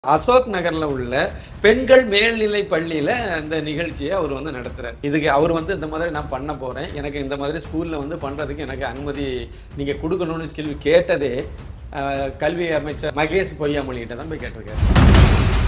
அசோக் நகர்ல உள்ள பெண்கள் மேல்நிலை பள்ளியில அந்த நிகழ்ச்சியை அவர் வந்து நடத்துறாரு இதுக்கு அவர் வந்து இந்த மாதிரி நான் பண்ண போறேன் எனக்கு இந்த மாதிரி ஸ்கூல்ல வந்து பண்றதுக்கு எனக்கு அனுமதி நீங்க கொடுக்கணும்னு கேள்வி கேட்டதே அஹ், கல்வி அமைச்சர் மகேஷ் பொய்யாமொழி கிட்ட தான் போய் கேட்டிருக்காரு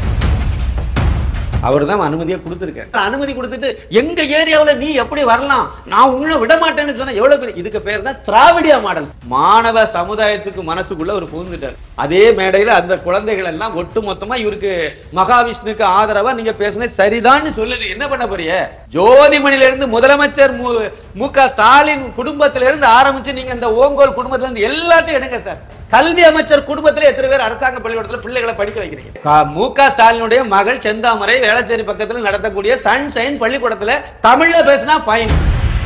அவர் தான் அனுமதியை கொடுத்துருக்காரு அனுமதி கொடுத்துட்டு எங்க ஏரியாவில் நீ எப்படி வரலாம் நான் உன்னை விட மாட்டேன்னு சொன்னா எவ்வளவு பேர் இதுக்கு பேர் தான் திராவிடியா மாடல் மாணவ சமுதாயத்துக்கு மனசுக்குள்ள ஒரு புகுந்துட்டார் அதே மேடையில அந்த குழந்தைகள் எல்லாம் ஒட்டு மொத்தமா இவருக்கு மகாவிஷ்ணுக்கு ஆதரவா நீங்க பேசுனது சரிதான்னு சொல்லுது என்ன பண்ண போறிய ஜோதிமணில இருந்து முதலமைச்சர் மு மு க ஸ்டாலின் குடும்பத்தில இருந்து ஆரம்பிச்சு நீங்க இந்த ஓங்கோல் குடும்பத்துல இருந்து எல்லாத்தையும் எடுங்க சார் கல்வி அமைச்சர் குடும்பத்துல எத்தனை பேர் அரசாங்க பள்ளிக்கூடத்துல பிள்ளைகளை படிக்க வைக்கிறீங்க கா- மு க ஸ்டாலினுடைய மகள் செந்தாமரை வேளச்சேரி பக்கத்துல நடத்தக்கூடிய சன்ஷைன் பள்ளிக்கூடத்துல தமிழ்ல பேசினா பயன்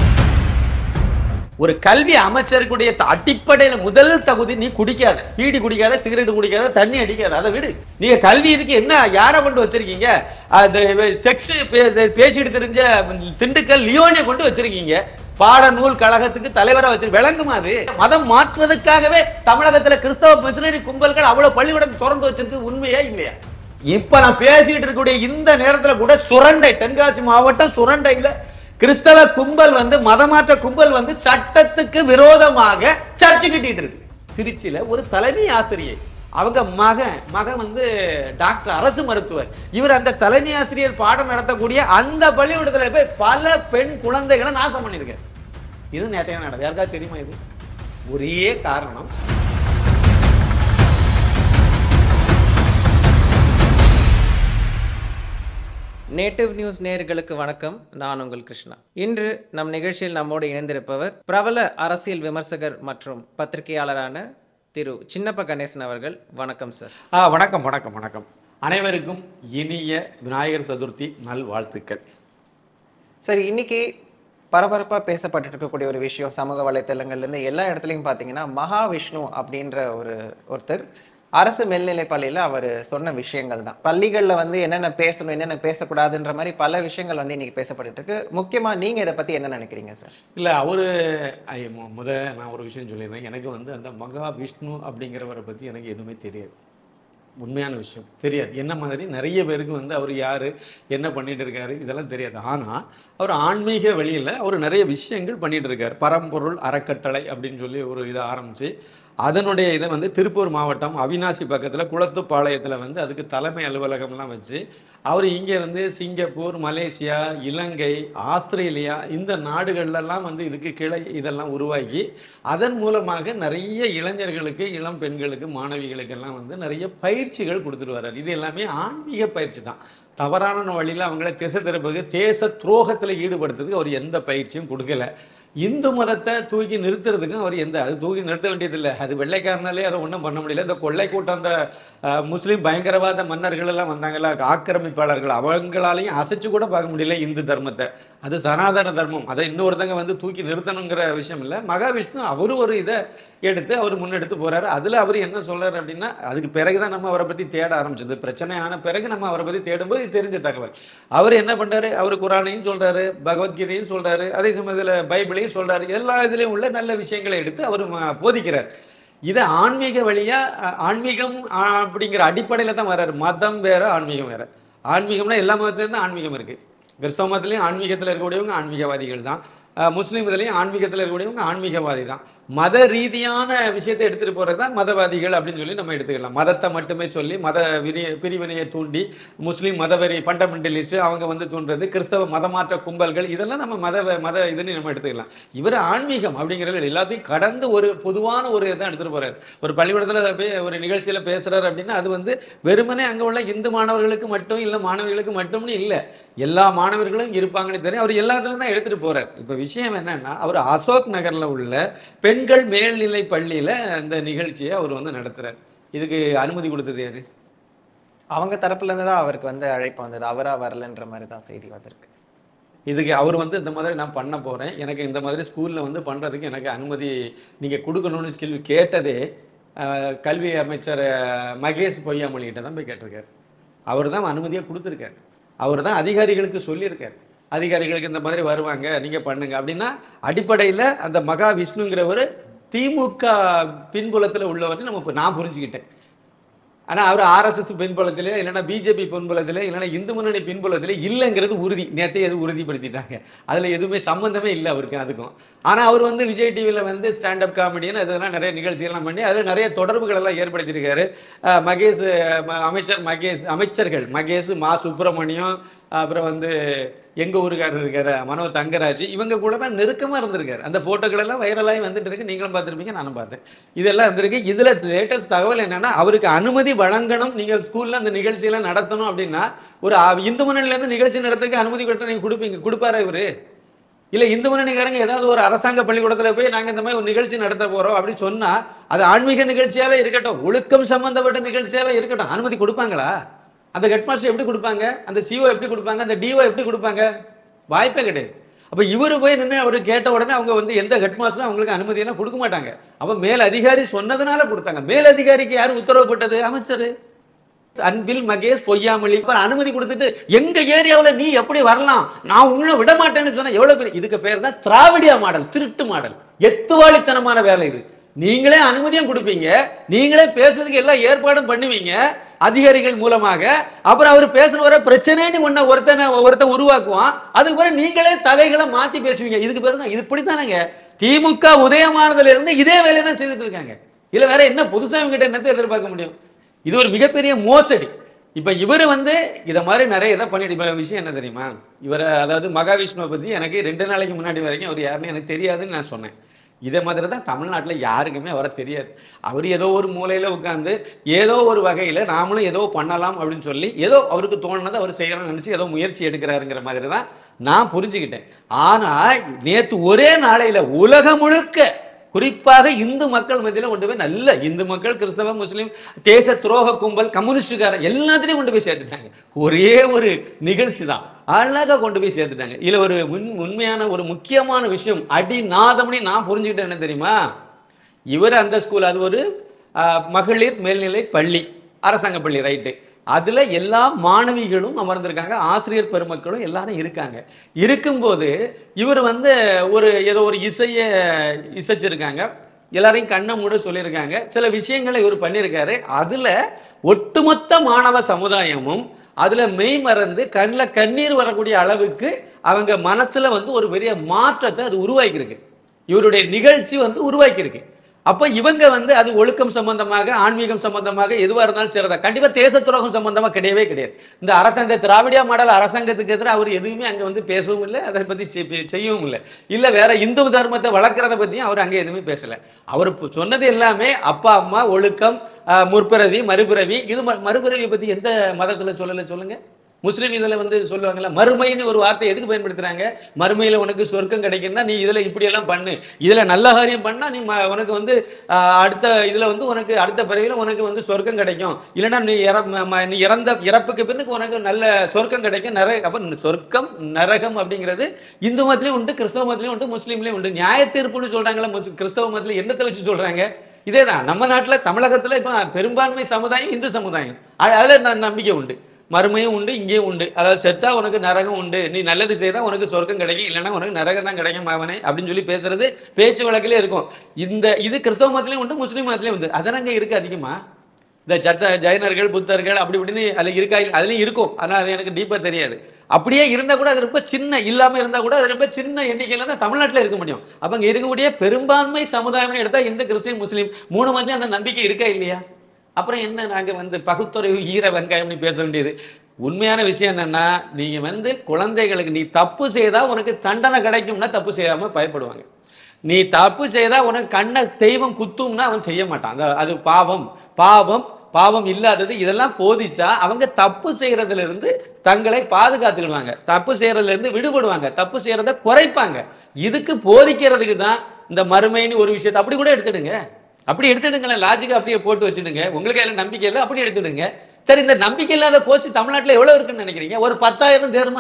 ஒரு கல்வி அமைச்சருக்குடைய த- அடிப்படையில முதல் தகுதி நீ குடிக்காத பீடி குடிக்காத சிகரெட் குடிக்காத தண்ணி அடிக்காத அதை விடு நீங்க கல்வி இதுக்கு என்ன யாரை கொண்டு வச்சிருக்கீங்க அது செக்ஸ் பேசிட்டு தெரிஞ்ச திண்டுக்கல் லியோனிய கொண்டு வச்சிருக்கீங்க பாட நூல் கழகத்துக்கு தலைவரா வச்சு விளங்குமா அது மதம் மாற்றுவதற்காகவே தமிழகத்துல கிறிஸ்தவ மிஷினரி கும்பல்கள் அவ்வளவு பள்ளிக்கூடம் திறந்து வச்சிருக்கு உண்மையா இல்லையா இப்ப நான் பேசிட்டு இருக்கக்கூடிய இந்த நேரத்துல கூட சுரண்டை தென்காசி மாவட்டம் சுரண்டையில கிறிஸ்தவ கும்பல் வந்து மதமாற்ற கும்பல் வந்து சட்டத்துக்கு விரோதமாக சர்ச்சை கட்டிட்டு இருக்கு திருச்சியில ஒரு தலைமை ஆசிரியை அவங்க மகன் மகன் வந்து டாக்டர் அரசு மருத்துவர் இவர் அந்த தலைமை ஆசிரியர் பாடம் நடத்தக்கூடிய அந்த பள்ளிக்கூடத்துல போய் பல பெண் குழந்தைகளை நாசம் பண்ணியிருக்காரு இது நேட்டையான நடக்கும் யாருக்காவது தெரியுமா இது ஒரே காரணம் நேட்டிவ் நியூஸ் நேயர்களுக்கு வணக்கம் நான் உங்கள் கிருஷ்ணா இன்று நம் நிகழ்ச்சியில் நம்மோடு இணைந்திருப்பவர் பிரபல அரசியல் விமர்சகர் மற்றும் பத்திரிகையாளரான திரு சின்னப்ப கணேசன் அவர்கள் வணக்கம் சார் ஆ வணக்கம் வணக்கம் வணக்கம் அனைவருக்கும் இனிய விநாயகர் சதுர்த்தி நல்வாழ்த்துக்கள் சரி இன்னைக்கு பரபரப்பாக பேசப்பட்டு இருக்கக்கூடிய ஒரு விஷயம் சமூக வலைத்தளங்கள்லேருந்து எல்லா இடத்துலையும் பார்த்தீங்கன்னா மகாவிஷ்ணு அப்படின்ற ஒரு ஒருத்தர் அரசு மேல்நிலைப் பள்ளியில் அவர் சொன்ன விஷயங்கள் தான் பள்ளிகளில் வந்து என்னென்ன பேசணும் என்னென்ன பேசக்கூடாதுன்ற மாதிரி பல விஷயங்கள் வந்து இன்னைக்கு பேசப்பட்டு இருக்கு முக்கியமாக நீங்கள் இதை பற்றி என்ன நினைக்கிறீங்க சார் இல்லை அவரு ஐ, மு- முத நான் ஒரு விஷயம் சொல்லியிருந்தேன் எனக்கு வந்து அந்த மகா விஷ்ணு அப்படிங்கிறவரை பற்றி எனக்கு எதுவுமே தெரியாது உண்மையான விஷயம் தெரியாது என்ன மாதிரி நிறைய பேருக்கு வந்து அவர் யார் என்ன பண்ணிட்டு இருக்காரு இதெல்லாம் தெரியாது ஆனால் அவர் ஆன்மீக வழியில் அவர் நிறைய விஷயங்கள் பண்ணிட்டு இருக்காரு பரம்பொருள் அறக்கட்டளை அப்படின்னு சொல்லி ஒரு இதை ஆரம்பித்து அதனுடைய இதை வந்து திருப்பூர் மாவட்டம் அவினாசி பக்கத்தில் குளத்துப்பாளையத்தில் வந்து அதுக்கு தலைமை அலுவலகம்லாம் வச்சு அவர் இங்கேருந்து சிங்கப்பூர் மலேசியா இலங்கை ஆஸ்திரேலியா இந்த நாடுகள்லாம் வந்து இதுக்கு கிளை இதெல்லாம் உருவாக்கி அதன் மூலமாக நிறைய இளைஞர்களுக்கு இளம் பெண்களுக்கு மாணவிகளுக்கெல்லாம் வந்து நிறைய பயிற்சிகள் கொடுத்துட்டு வர்றாரு இது எல்லாமே ஆன்மீக பயிற்சி தான் தவறான வழியில் அவங்கள திசை திருப்பது தேச துரோகத்தில் ஈடுபடுத்துறதுக்கு அவர் எந்த பயிற்சியும் கொடுக்கல இந்து மதத்தை தூக்கி நிறுத்துறதுக்கும் அவர் எந்த அது தூக்கி நிறுத்த வேண்டியதில்லை அது வெள்ளைக்காரனாலே அதை ஒன்றும் பண்ண முடியல இந்த கொள்ளை கூட்டம் அந்த அஹ், முஸ்லிம் பயங்கரவாத மன்னர்கள் எல்லாம் வந்தாங்கல்ல ஆக்கிரமிப்பாளர்கள் அவங்களாலையும் அசைச்சு கூட பார்க்க முடியல இந்து தர்மத்தை அது சனாதன தர்மம் அதை இன்னொருத்தங்க வந்து தூக்கி நிறுத்தணுங்கிற விஷயம் இல்லை மகாவிஷ்ணு அவரு ஒரு இதை எடுத்து அவர் முன்னெடுத்து போறாரு அதுல அவர் என்ன சொல்றாரு அப்படின்னா அதுக்கு பிறகுதான் நம்ம அவரை பத்தி தேட ஆரம்பிச்சது பிரச்சனை ஆன பிறகு நம்ம அவரை பத்தி தேடும்போது இது தெரிஞ்ச தகவல் அவர் என்ன பண்றாரு அவர் குரானையும் சொல்றாரு பகவத்கீதையும் சொல்றாரு அதே சமயத்துல பைபிளையும் சொல்றாரு எல்லா இதுலயும் உள்ள நல்ல விஷயங்களை எடுத்து அவர் ம- போதிக்கிறார் இதை ஆன்மீக வழியா அஹ், ஆன்மீகம் அஹ், அப்படிங்கிற அடிப்படையில தான் வர்றாரு மதம் வேற ஆன்மீகம் வேற ஆன்மீகம்னா எல்லா மதத்துலேயும் தான் ஆன்மீகம் இருக்கு கிறிஸ்தவ மதத்துலேயும் ஆன்மீகத்தில் இருக்கக்கூடியவங்க ஆன்மீகவாதிகள் தான் அஹ், முஸ்லீம் இதுலேயும் ஆன்மீகத்தில் இருக்கக்கூடியவங்க ஆன்மீகவாதி தான் மத ரீதியான விஷயத்தை எடுத்துட்டு போறது தான் மதவாதிகள் அப்படின்னு சொல்லி நம்ம எடுத்துக்கலாம் மதத்தை மட்டுமே சொல்லி மத விரி பிரிவினையை தூண்டி முஸ்லீம் மதவெறி ஃபண்டமெண்டலிஸ்ட் அவங்க வந்து தூண்டுறது கிறிஸ்தவ மதமாற்ற கும்பல்கள் இதெல்லாம் நம்ம மத மத இதுன்னு நம்ம எடுத்துக்கலாம் இவர் ஆன்மீகம் அப்படிங்கிறது எல்லாத்தையும் கடந்து ஒரு பொதுவான ஒரு இதை எடுத்துட்டு போறாரு ஒரு பள்ளிக்கூடத்துல போய் ஒரு நிகழ்ச்சியில பேசுறாரு அப்படின்னா அது வந்து வெறுமனே அங்க உள்ள இந்து மாணவர்களுக்கு மட்டும் இல்ல மாணவிகளுக்கு மட்டும்னு இல்ல எல்லா மாணவர்களும் இருப்பாங்கன்னு தெரியும் அவர் எல்லாத்துலயும் தான் எடுத்துட்டு போறாரு இப்ப விஷயம் என்னன்னா அவர் அசோக் நகர்ல உள்ள பெண்கள் மேல்நிலை பள்ளியில அந்த நிகழ்ச்சியை அவர் வந்து நடத்துறாரு இதுக்கு அனுமதி கொடுத்தது யாரு அவங்க தரப்புல இருந்து தான் அவருக்கு வந்து அழைப்பு வந்தது அவரா வரலன்ற மாதிரி தான் செய்தி வந்திருக்கு இதுக்கு அவர் வந்து இந்த மாதிரி நான் பண்ண போறேன் எனக்கு இந்த மாதிரி ஸ்கூல்ல வந்து பண்றதுக்கு எனக்கு அனுமதி நீங்க கொடுக்கணும்னு கேள்வி கேட்டதே அஹ், கல்வி அமைச்சர் அஹ், மகேஷ் பொய்யாமொழி கிட்ட தான் போய் கேட்டிருக்காரு அவர் தான் அனுமதியை கொடுத்துருக்காரு அவர் தான் அதிகாரிகளுக்கு சொல்லியிருக்காரு அதிகாரிகளுக்கு இந்த மாதிரி வருவாங்க நீங்க பண்ணுங்க அப்படின்னா அடிப்படையில் அந்த மகா விஷ்ணுங்கிறவர் திமுக பின்புலத்தில் உள்ளவர் நம்ம இப்ப நான் புரிஞ்சுக்கிட்டேன் ஆனா அவர் ஆர்எஸ்எஸ் பின்புலத்திலே இல்லைன்னா பிஜேபி பின்புலத்திலே இல்லைன்னா இந்து முன்னணி பின்புலத்திலே இல்லைங்கிறது உறுதி நேத்தே எது உறுதிப்படுத்திட்டாங்க அதுல எதுவுமே சம்பந்தமே இல்லை அவருக்கு அதுக்கும் ஆனா அவர் வந்து விஜய் டிவியில் வந்து ஸ்டாண்டப் காமெடின்னு அதெல்லாம் நிறைய நிகழ்ச்சிகள்லாம் பண்ணி அதில் நிறைய தொடர்புகள் எல்லாம் ஏற்படுத்தியிருக்காரு அஹ் மகேஷ் அஹ் ம- அமைச்சர் மகேஷ் அமைச்சர்கள் மகேஷ் மா சுப்பிரமணியம் அப்புறம் வந்து எங்க ஊருக்காரர் இருக்காரு மனோ தங்கராஜ் இவங்க கூட தான் நெருக்கமா இருந்திருக்காரு அந்த போட்டோக்கள் எல்லாம் வைரலாகி வந்துட்டு இருக்கு நீங்களும் பார்த்திருப்பீங்க நானும் பார்த்தேன் இதெல்லாம் இருந்திருக்கு இதுல லேட்டஸ்ட் தகவல் என்னன்னா அவருக்கு அனுமதி வழங்கணும் நீங்க ஸ்கூல்ல அந்த நிகழ்ச்சியெல்லாம் நடத்தணும் அப்படின்னா ஒரு அ- இந்து முன்னணியில இருந்து நிகழ்ச்சி நடத்துக்கு அனுமதி பெற்று நீங்க கொடுப்பீங்க கொடுப்பாரா இவரு இல்ல இந்து முன்னணிக்காரங்க ஏதாவது ஒரு அரசாங்க பள்ளிக்கூடத்துல போய் நாங்க இந்த மாதிரி ஒரு நிகழ்ச்சி நடத்த போறோம் அப்படின்னு சொன்னா அது ஆன்மீக நிகழ்ச்சியாவே இருக்கட்டும் ஒழுக்கம் சம்பந்தப்பட்ட நிகழ்ச்சியாவே இருக்கட்டும் அனுமதி கொடுப்பாங்களா அந்த ஹெட்மாஸ்டர் எப்படி கொடுப்பாங்க அந்த சிஓ எப்படி கொடுப்பாங்க அந்த டிஓ எப்படி கொடுப்பாங்க வாய்ப்பே கிடையாது அப்ப இவரு போய் நின்று அவரு கேட்ட உடனே அவங்க வந்து எந்த ஹெட்மாஸ்டரும் அவங்களுக்கு அனுமதி எல்லாம் கொடுக்க மாட்டாங்க அப்ப மேல் அதிகாரி சொன்னதுனால கொடுத்தாங்க மேல் அதிகாரிக்கு யார் உத்தரவு போட்டது அமைச்சர் அன்பில் மகேஷ் பொய்யாமொழி இப்ப அனுமதி கொடுத்துட்டு எங்க ஏரியாவுல நீ எப்படி வரலாம் நான் உன்னை விட மாட்டேன்னு சொன்னா எவ்வளவு பேர் இதுக்கு பேர் தான் திராவிடியா மாடல் திருட்டு மாடல் எத்துவாளித்தனமான வேலை இது நீங்களே அனுமதியும் கொடுப்பீங்க நீங்களே பேசுறதுக்கு எல்லா ஏற்பாடும் பண்ணுவீங்க அதிகாரிகள் மூலமாக அப்புறம் அவர் பேசுற வர பிரச்சனைன்னு ஒண்ண ஒருத்தனை ஒருத்தன் உருவாக்குவான் அதுக்கு பிறகு நீங்களே தலைகளை மாத்தி பேசுவீங்க இதுக்கு பேர் தான் இது இப்படித்தானங்க திமுக உதயமானதுல இருந்து இதே வேலையை தான் செய்துட்டு இருக்காங்க இல்ல வேற என்ன புதுசா இவங்க கிட்ட என்னத்தை எதிர்பார்க்க முடியும் இது ஒரு மிகப்பெரிய மோசடி இப்ப இவர் வந்து இத மாதிரி நிறைய இதை பண்ணிட்டு இப்ப விஷயம் என்ன தெரியுமா இவரை அதாவது மகாவிஷ்ணுவை பத்தி எனக்கு ரெண்டு நாளைக்கு முன்னாடி வரைக்கும் அவர் யாருன்னு எனக்கு தெரியாதுன்னு நான் சொன்னேன் இதே மாதிரி தான் தமிழ்நாட்டில் யாருக்குமே அவரை தெரியாது அவர் ஏதோ ஒரு மூலையில உட்காந்து ஏதோ ஒரு வகையில நாமளும் ஏதோ பண்ணலாம் அப்படின்னு சொல்லி ஏதோ அவருக்கு தோணுனதை அவர் செய்யலாம்னு நினைச்சு ஏதோ முயற்சி எடுக்கிறாருங்கிற மாதிரி தான் நான் புரிஞ்சுக்கிட்டேன் ஆனா நேத்து ஒரே நாளையில உலகம் முழுக்க குறிப்பாக இந்து மக்கள் மத்தியில கொண்டு போய் நல்ல இந்து மக்கள் கிறிஸ்தவ முஸ்லீம் தேச துரோக கும்பல் கம்யூனிஸ்டுக்காரன் எல்லாத்திலையும் கொண்டு போய் சேர்த்துட்டாங்க ஒரே ஒரு நிகழ்ச்சி தான் அழகா கொண்டு போய் சேர்த்துட்டாங்க இதுல ஒரு உண் உண்மையான ஒரு முக்கியமான விஷயம் அடி நாதம்னு நான் புரிஞ்சுக்கிட்டேன் என்ன தெரியுமா இவர் அந்த ஸ்கூல் அது ஒரு ஆஹ், மகளிர் மேல்நிலை பள்ளி அரசாங்க பள்ளி ரைட்டு அதுல எல்லா மாணவிகளும் அமர்ந்திருக்காங்க ஆசிரியர் பெருமக்களும் எல்லாரும் இருக்காங்க இருக்கும்போது இவர் வந்து ஒரு ஏதோ ஒரு இசைய இசைச்சிருக்காங்க எல்லாரையும் கண்ணை மூட சொல்லியிருக்காங்க சில விஷயங்களை இவர் பண்ணியிருக்காரு அதுல ஒட்டுமொத்த மாணவ சமுதாயமும் அதுல மெய் மறந்து கண்ணில் கண்ணீர் வரக்கூடிய அளவுக்கு அவங்க மனசுல வந்து ஒரு பெரிய மாற்றத்தை அது உருவாக்கியிருக்கு இவருடைய நிகழ்ச்சி வந்து உருவாக்கியிருக்கு அப்ப இவங்க வந்து அது ஒழுக்கம் சம்பந்தமாக ஆன்மீகம் சம்பந்தமாக எதுவா இருந்தாலும் சரிதான் கண்டிப்பா தேச துரோகம் சம்பந்தமா கிடையவே கிடையாது இந்த அரசாங்க திராவிடியா மாடல் அரசாங்கத்துக்கு எதிராக அவர் எதுவுமே அங்க வந்து பேசவும் இல்லை அதை பத்தி செ- செய்யவும் இல்லை இல்ல வேற இந்து தர்மத்தை வளர்க்கறத பத்தியும் அவர் அங்க எதுவுமே பேசல அவர் இப்ப சொன்னது எல்லாமே அப்பா அம்மா ஒழுக்கம் ஆஹ், முற்பிறவி மறுபிறவி இது ம- மறுபிறவியை பத்தி எந்த மதத்துல சொல்லல சொல்லுங்க முஸ்லீம் இதுல வந்து சொல்லுவாங்கல்ல மறுமைன்னு ஒரு வார்த்தை எதுக்கு பயன்படுத்துறாங்க மறுமையில உனக்கு சொர்க்கம் கிடைக்கும்னா நீ இதுல இப்படி எல்லாம் பண்ணு இதுல நல்ல காரியம் பண்ணா நீ ம- உனக்கு வந்து ஆஹ், அடுத்த இதுல வந்து உனக்கு அடுத்த பிறவில உனக்கு வந்து சொர்க்கம் கிடைக்கும் இல்லைன்னா நீ இற ம- ம- நீ இறந்த இறப்புக்கு பின்னுக்கு உனக்கு நல்ல சொர்க்கம் கிடைக்கும் நர அப்ப சொர்க்கம் நரகம் அப்படிங்கிறது இந்து மதத்திலயும் உண்டு கிறிஸ்தவ மதத்திலயும் உண்டு முஸ்லீம்லயும் உண்டு நியாய தீர்ப்புன்னு சொல்றாங்களா முஸ்- கிறிஸ்தவ மதத்துல என்னத்தை வச்சு சொல்றாங்க இதேதான் நம்ம நாட்டுல தமிழகத்துல இப்ப பெரும்பான்மை சமுதாயம் இந்து சமுதாயம் அ- அதுல ந- நம்பிக்கை உண்டு மறுமையும் உண்டு இங்கேயும் உண்டு அதாவது செத்தா உனக்கு நரகம் உண்டு நீ நல்லது செய்தா உனக்கு சொர்க்கம் கிடைக்கும் இல்லைன்னா உனக்கு நரகம் தான் கிடைக்கும் அவனே அப்படின்னு சொல்லி பேசுறது பேச்சு வழக்கிலே இருக்கும் இந்த இது கிறிஸ்தவ மதத்திலயும் உண்டு முஸ்லீம் மதத்திலயும் உண்டு அதனங்க இருக்கு அதிகமா இந்த சத்த ஜைனர்கள் புத்தர்கள் அப்படி இப்படின்னு அதுல இருக்கா இல்ல- அதுலயும் இருக்கும் ஆனா அது எனக்கு டீப்பா தெரியாது அப்படியே இருந்தா கூட அது ரொம்ப சின்ன இல்லாம இருந்தா கூட அது ரொம்ப சின்ன எண்ணிக்கையில தான் தமிழ்நாட்டுல இருக்க முடியும் அப்ப அங்க இருக்கக்கூடிய பெரும்பான்மை சமுதாயம்னு எடுத்தா இந்து கிறிஸ்டின் முஸ்லீம் மூணு மதியம் அந்த நம்பிக்கை இருக்கா இல்லையா அப்புறம் என்ன நாங்க வந்து பகுத்துறைவு ஈர வெங்காயம்னு பேச வேண்டியது உண்மையான விஷயம் என்னன்னா நீங்க வந்து குழந்தைகளுக்கு நீ தப்பு செய்தா உனக்கு தண்டனை கிடைக்கும்னா தப்பு செய்யாம பயப்படுவாங்க நீ தப்பு செய்தா உனக்கு கண்ணை தெய்வம் குத்தும்னா அவன் செய்ய மாட்டான் அந்த அது பாவம் பாவம் பாவம் இல்லாதது இதெல்லாம் போதிச்சா அவங்க தப்பு செய்யறதுல இருந்து தங்களை பாதுகாத்துக்கிடுவாங்க தப்பு செய்யறதுல இருந்து விடுபடுவாங்க தப்பு செய்யறத குறைப்பாங்க இதுக்கு போதிக்கிறதுக்கு தான் இந்த மறுமைன்னு ஒரு விஷயத்தை அப்படி கூட எடுத்துடுங்க அப்படி எடுத்துடுங்களேன் லாஜிக்கா அப்படியே போட்டு வச்சுடுங்க உங்களுக்கு அதில் நம்பிக்கை இல்லை அப்படி எடுத்துடுங்க சரி இந்த நம்பிக்கை இல்லாத கோர்ஸ் தமிழ்நாட்டுல எவ்வளவு இருக்குன்னு நினைக்கிறீங்க ஒரு பத்தாயிரம் தேருமா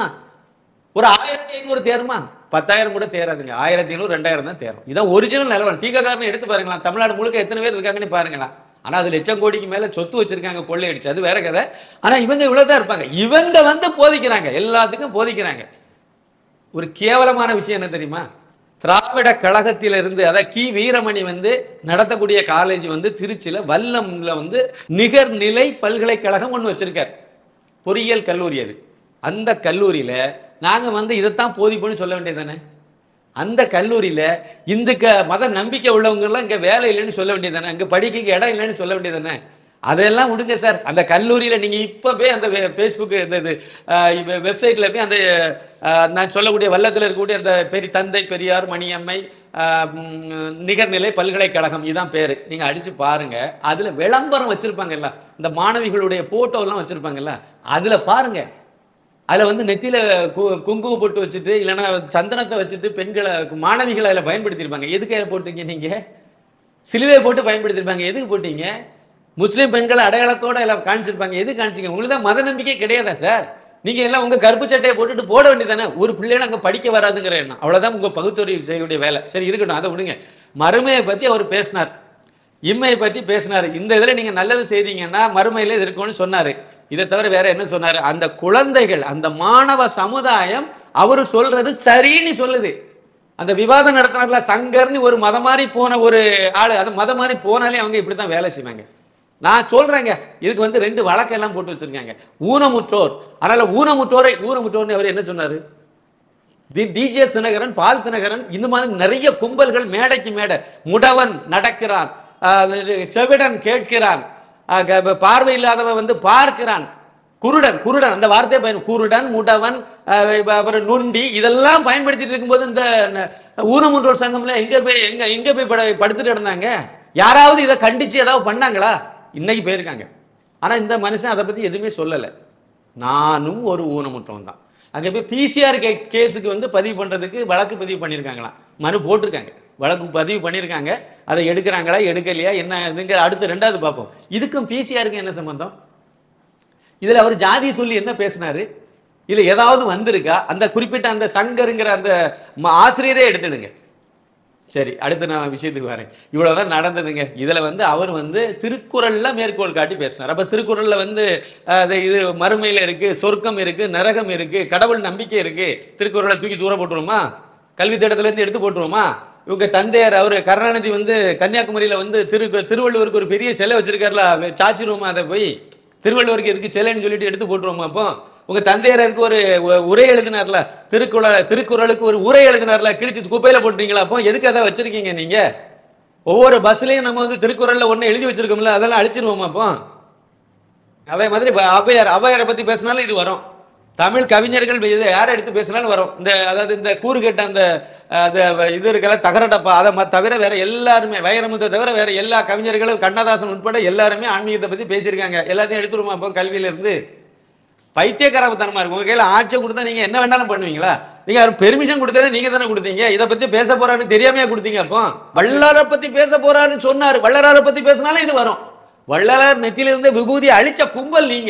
ஒரு ஆயிரத்தி ஐநூறு தேருமா பத்தாயிரம் கூட தேராதுங்க ஆயிரத்தி ஐநூறு ரெண்டாயிரம் தான் தேரும் இதான் ஒரிஜினல் நிலவரம் தீக்காரனை எடுத்து பாருங்களா தமிழ்நாடு முழுக்க எத்தனை பேர் இருக்காங்கன்னு பாருங்களா ஆனா அது லட்சம் கோடிக்கு மேல சொத்து வச்சிருக்காங்க கொள்ளை அடிச்சு அது வேற கதை ஆனா இவங்க இவ்வளவுதான் இருப்பாங்க இவங்க வந்து போதிக்கிறாங்க எல்லாத்துக்கும் போதிக்கிறாங்க ஒரு கேவலமான விஷயம் என்ன தெரியுமா திராவிட கழகத்திலிருந்து அதாவது கி வீரமணி வந்து நடத்தக்கூடிய காலேஜ் வந்து திருச்சியில வல்லம்ல வந்து நிகர்நிலை பல்கலைக்கழகம் ஒன்று வச்சிருக்கார் பொறியியல் கல்லூரி அது அந்த கல்லூரியில நாங்க வந்து இதைத்தான் போதிப்போன்னு சொல்ல வேண்டியதானே அந்த கல்லூரியில இந்துக்க மத நம்பிக்கை உள்ளவங்க எல்லாம் இங்க வேலை இல்லைன்னு சொல்ல வேண்டியதானே அங்க படிக்க இடம் இல்லைன்னு சொல்ல வேண்டியதானே அதெல்லாம் விடுங்க சார் அந்த கல்லூரியில நீங்க இப்ப போய் அந்த ஃபேஸ்புக் இந்த இது வெப்சைட்ல போய் அந்த அஹ், நான் சொல்லக்கூடிய வல்லத்தில் இருக்கக்கூடிய அந்த பெரிய தந்தை பெரியார் மணியம்மை அஹ், ம், நிகர்நிலை பல்கலைக்கழகம் இதான் பேரு நீங்க அடிச்சு பாருங்க அதுல விளம்பரம் வச்சிருப்பாங்கல்ல இந்த மாணவிகளுடைய போட்டோ எல்லாம் வச்சிருப்பாங்கல்ல அதுல பாருங்க அதுல வந்து நெத்தியில கு- குங்குமம் போட்டு வச்சுட்டு இல்லைன்னா சந்தனத்தை வச்சுட்டு பெண்களை மாணவிகளை அதில் பயன்படுத்தியிருப்பாங்க எதுக்கு அதில் போட்டீங்க நீங்க சிலுவையை போட்டு பயன்படுத்தியிருப்பாங்க எதுக்கு போட்டீங்க முஸ்லீம் பெண்களை அடையாளத்தோட எல்லாம் காமிச்சிருப்பாங்க எது காமிச்சிங்க உங்களுக்கு தான் மத நம்பிக்கை கிடையாதா சார் நீங்க எல்லாம் உங்க கருப்பு சட்டையை போட்டுட்டு போட வேண்டியதானே ஒரு பிள்ளைகள் அங்க படிக்க வராதுங்கிற எண்ணம் அவ்வளவுதான் உங்க பகுத்தறிவு செய்யக்கூடிய வேலை சரி இருக்கட்டும் அதை விடுங்க மறுமையை பத்தி அவர் பேசினார் இம்மையை பற்றி பேசினார் இந்த இதுல நீங்க நல்லது செய்தீங்கன்னா மறுமையில இது இருக்கும்னு சொன்னாரு இதை தவிர வேற என்ன சொன்னாரு அந்த குழந்தைகள் அந்த மாணவ சமுதாயம் அவரு சொல்றது சரின்னு சொல்லுது அந்த விவாதம் நடத்தினார்ல சங்கர்னு ஒரு மதம் மாதிரி போன ஒரு ஆளு அது மதம் மாதிரி போனாலே அவங்க இப்படித்தான் வேலை செய்வாங்க நான் சொல்றேங்க இதுக்கு வந்து ரெண்டு வழக்கெல்லாம் போட்டு வச்சிருக்காங்க ஊனமுற்றோர் அதனால ஊனமுற்றோரை ஊனமுற்றோர்னு அவர் என்ன சொன்னாரு தி- டிஜே தினகரன் பால் தினகரன் இந்த மாதிரி நிறைய கும்பல்கள் மேடைக்கு மேடை முடவன் நடக்கிறான் ஆஹ் இது செவிடன் கேட்கிறான் ஆஹ் க- பார்வை இல்லாதவன் வந்து பார்க்கிறான் குருடன் குருடன் அந்த வார்த்தையை பயன் குருடன் முடவன் ஆஹ் இப்ப அப்புறம் நொண்டி இதெல்லாம் பயன்படுத்திட்டு இருக்கும்போது இந்த ந- ஊனமுற்றோர் சங்கம்ல எங்க போய் எங்க எங்க போய் பட படுத்துட்டு இருந்தாங்க யாராவது இதை கண்டிச்சு ஏதாவது பண்ணாங்களா இன்னைக்கு போயிருக்காங்க ஆனா இந்த மனுஷன் அதை பத்தி எதுவுமே சொல்லலை நானும் ஒரு ஊனமுற்றவன் தான் அங்கே போய் பிசிஆர் கே கேஸுக்கு வந்து பதிவு பண்ணுறதுக்கு வழக்கு பதிவு பண்ணியிருக்காங்களாம் மனு போட்டிருக்காங்க வழக்கு பதிவு பண்ணியிருக்காங்க அதை எடுக்கிறாங்களா எடுக்கலையா என்ன இதுங்க அடுத்து ரெண்டாவது பார்ப்போம் இதுக்கும் பிசிஆருக்கும் என்ன சம்பந்தம் இதில் அவர் ஜாதி சொல்லி என்ன பேசினாரு இல்லை ஏதாவது வந்திருக்கா அந்த குறிப்பிட்ட அந்த சங்கருங்கிற அந்த ம- ஆசிரியரே எடுத்துடுங்க சரி அடுத்து நான் விஷயத்துக்கு வரேன் இவ்வளவுதான் நடந்ததுங்க இதுல வந்து அவர் வந்து திருக்குறள்ல மேற்கோள் காட்டி பேசினார் அப்ப திருக்குறள்ல வந்து அஹ், அது இது மறுமையில இருக்கு சொர்க்கம் இருக்கு நரகம் இருக்கு கடவுள் நம்பிக்கை இருக்கு திருக்குறளை தூக்கி தூர போட்டுருவோமா கல்வி திட்டத்துல இருந்து எடுத்து போட்டுருவோமா இவங்க தந்தையார் அவரு கருணாநிதி வந்து கன்னியாகுமரியில வந்து திரு திருவள்ளுவருக்கு ஒரு பெரிய சிலை வச்சிருக்காருல சாச்சிருவோமா அதை போய் திருவள்ளுவருக்கு எதுக்கு சிலைன்னு சொல்லிட்டு எடுத்து போட்டுருவோமா அப்போ உங்க தந்தையார் அதுக்கு ஒரு உ- உரை எழுதினார்ல திருக்குறள் திருக்குறளுக்கு ஒரு உரை எழுதினார்ல கிழிச்சு குப்பையில போட்டுறீங்களா அப்போ எதுக்கு அதை வச்சிருக்கீங்க நீங்க ஒவ்வொரு பஸ்லயும் நம்ம வந்து திருக்குறள்ல ஒண்ணு எழுதி வச்சிருக்கோம்ல அதெல்லாம் அழிச்சிருவோமா அப்போ அதே மாதிரி ப- ஔவையார் ஔவையாரை பத்தி பேசினாலும் இது வரும் தமிழ் கவிஞர்கள் இது யாரை எடுத்து பேசினாலும் வரும் இந்த அதாவது இந்த கூறு கேட்ட அந்த அஹ், அந்த இது இருக்கல தகரடப்பா அதை ம- தவிர வேற எல்லாருமே வைரமுத்தை தவிர வேற எல்லா கவிஞர்களும் கண்ணதாசன் உட்பட எல்லாருமே ஆன்மீகத்தை பத்தி பேசியிருக்காங்க எல்லாத்தையும் எடுத்துருமா அப்போ கல்வியில இருந்து பைத்தியக்காரத்தனமா இருக்கும் உங்க கையில ஆட்சியம் கொடுத்தா நீங்க என்ன வேணாலும் பண்ணுவீங்களா நீங்க பெர்மிஷன் கொடுத்ததே நீங்க தானே கொடுத்தீங்க இதை பத்தி பேச போறாருன்னு தெரியாமையா கொடுத்தீங்க அப்போ வள்ளலாரை பத்தி பேச போறாருன்னு சொன்னாரு வள்ளலாரை பத்தி பேசினாலும் இது வரும் வள்ளலார் நெத்தியிலிருந்து விபூதி அழிச்ச கும்பல் நீங்க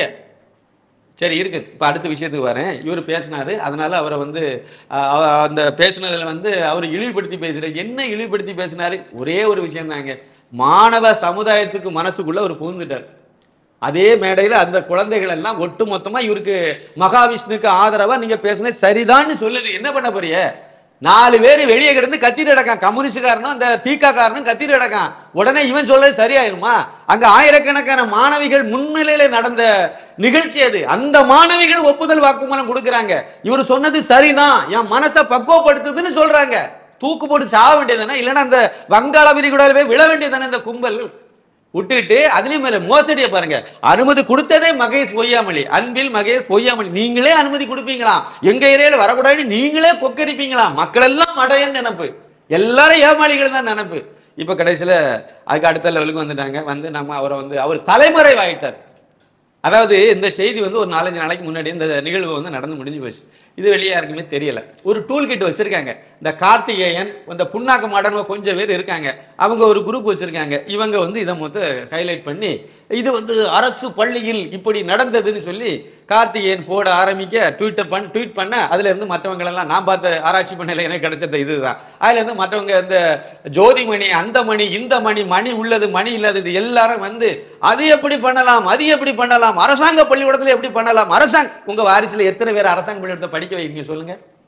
சரி இருக்கு இப்ப அடுத்த விஷயத்துக்கு வரேன் இவர் பேசினாரு அதனால அவரை வந்து அஹ், அவ- அந்த பேசுனதுல வந்து அவர் இழிவுபடுத்தி பேசுறாரு என்ன இழிவுபடுத்தி பேசினாரு ஒரே ஒரு விஷயம் தாங்க மாணவ சமுதாயத்துக்கு மனசுக்குள்ள அவர் புகுந்துட்டார் அதே மேடையில அந்த குழந்தைகள் எல்லாம் ஒட்டு மொத்தமா இவருக்கு மகாவிஷ்ணுக்கு ஆதரவா நீங்க பேசுனது சரிதான்னு சொல்லுது என்ன பண்ண போறிய நாலு பேர் வெளியே கிடந்து கத்திட்டு கிடக்கான் கம்யூனிஸ்டுக்காரனும் அந்த தீக்கா காரனும் கத்திட்டு கிடக்கான் உடனே இவன் சொல்றது சரியாயிருமா அங்க ஆயிரக்கணக்கான மாணவிகள் முன்னிலையில நடந்த நிகழ்ச்சி அது அந்த மாணவிகள் ஒப்புதல் வாக்குமூலம் கொடுக்கறாங்க இவர் சொன்னது சரிதான் என் மனசை பக்குவப்படுத்துதுன்னு சொல்றாங்க தூக்கு போட்டு சாக வேண்டியதானே இல்லைன்னா அந்த வங்காள விரிகுடாவே விழ வேண்டியதானே இந்த கும்பல் விட்டுட்டு அதுலயும் மேல மோசடியை பாருங்க அனுமதி கொடுத்ததே மகேஷ் பொய்யாமொழி அன்பில் மகேஷ் பொய்யாமொழி நீங்களே அனுமதி கொடுப்பீங்களா எங்க ஏரியால வரக்கூடாதுன்னு நீங்களே கொக்கரிப்பீங்களா மக்கள் எல்லாம் மடையன்னு நினைப்பு எல்லாரும் ஏமாளிகள் தான் நினைப்பு இப்ப கடைசியில அதுக்கு அடுத்த லெவலுக்கு வந்துட்டாங்க வந்து நம்ம அவரை வந்து அவர் தலைமறைவாயிட்டார் அதாவது இந்த செய்தி வந்து ஒரு நாலஞ்சு நாளைக்கு முன்னாடி இந்த நிகழ்வு வந்து நடந்து முடிஞ்சு போச்சு இது வெளியே யாருக்குமே தெரியல ஒரு டூல் கிட் வச்சிருக்காங்க இந்த கார்த்திகேயன் இந்த புண்ணாக்க மாடனோ கொஞ்சம் பேர் இருக்காங்க அவங்க ஒரு குரூப் வச்சிருக்காங்க இவங்க வந்து இதை மொத்தம் ஹைலைட் பண்ணி இது வந்து அரசு பள்ளியில் இப்படி நடந்ததுன்னு சொல்லி கார்த்திகேயன் போட ஆரம்பிக்க ட்விட்டர் பண்ண ட்வீட் பண்ண அதுல இருந்து மற்றவங்க எல்லாம் நான் பார்த்த ஆராய்ச்சி பண்ணல எனக்கு கிடைச்சது இதுதான் அதுல இருந்து மற்றவங்க இந்த ஜோதிமணி அந்த மணி இந்த மணி மணி உள்ளது மணி இல்லாதது எல்லாரும் வந்து அது எப்படி பண்ணலாம் அது எப்படி பண்ணலாம் அரசாங்க பள்ளிக்கூடத்துல எப்படி பண்ணலாம் அரசாங்க உங்க வாரிசுல எத்தனை பேர் அரசாங்க பள்ளிக்கூடத்தை படிக்க வைக்கீங்க சொல்லுங்க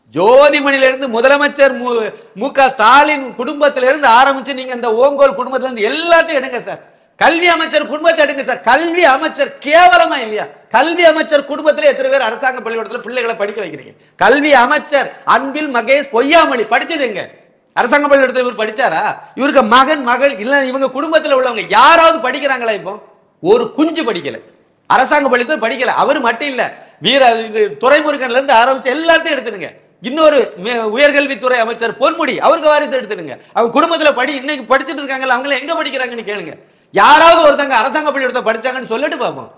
ஜோதிமணில இருந்து முதலமைச்சர் மு மு க ஸ்டாலின் குடும்பத்தில இருந்து ஆரம்பிச்சு நீங்க இந்த ஓங்கோல் குடும்பத்துல இருந்து எல்லாத்தையும் எடுங்க சார் கல்வி அமைச்சர் குடும்பத்தை எடுங்க சார் கல்வி அமைச்சர் கேவலமா இல்லையா கல்வி அமைச்சர் குடும்பத்துல எத்தனை பேர் அரசாங்க பள்ளிக்கூடத்துல பிள்ளைகளை படிக்க வைக்கிறீங்க கல்வி அமைச்சர் அன்பில் மகேஷ் பொய்யாமணி படிச்சது எங்க அரசாங்க பள்ளிக்கூடத்துல இவர் படிச்சாரா இவருக்கு மகன் மகள் இல்ல இவங்க குடும்பத்துல உள்ளவங்க யாராவது படிக்கிறாங்களா இப்போ ஒரு குஞ்சு படிக்கல அரசாங்க பள்ளிக்கூடத்துல படிக்கல அவர் மட்டும் இல்ல வீர இது துறைமுருகன்ல இருந்து ஆரம்பிச்சு எல்லாத்தையும் எடுத்துடுங்க இன்னொரு மே- உயர்கல்வித்துறை அமைச்சர் பொன்முடி அவருக்கு வாரிசு எடுத்துடுங்க அவங்க குடும்பத்துல படி இன்னைக்கு படிச்சுட்டு இருக்காங்கல்ல அவங்க எங்க படிக்கிறாங்கன்னு கேளுங்க யாராவது ஒருத்தங்க அரசாங்க பள்ளிக்கூடத்தை படிச்சாங்கன்னு சொல்லிட்டு பார்ப்போம்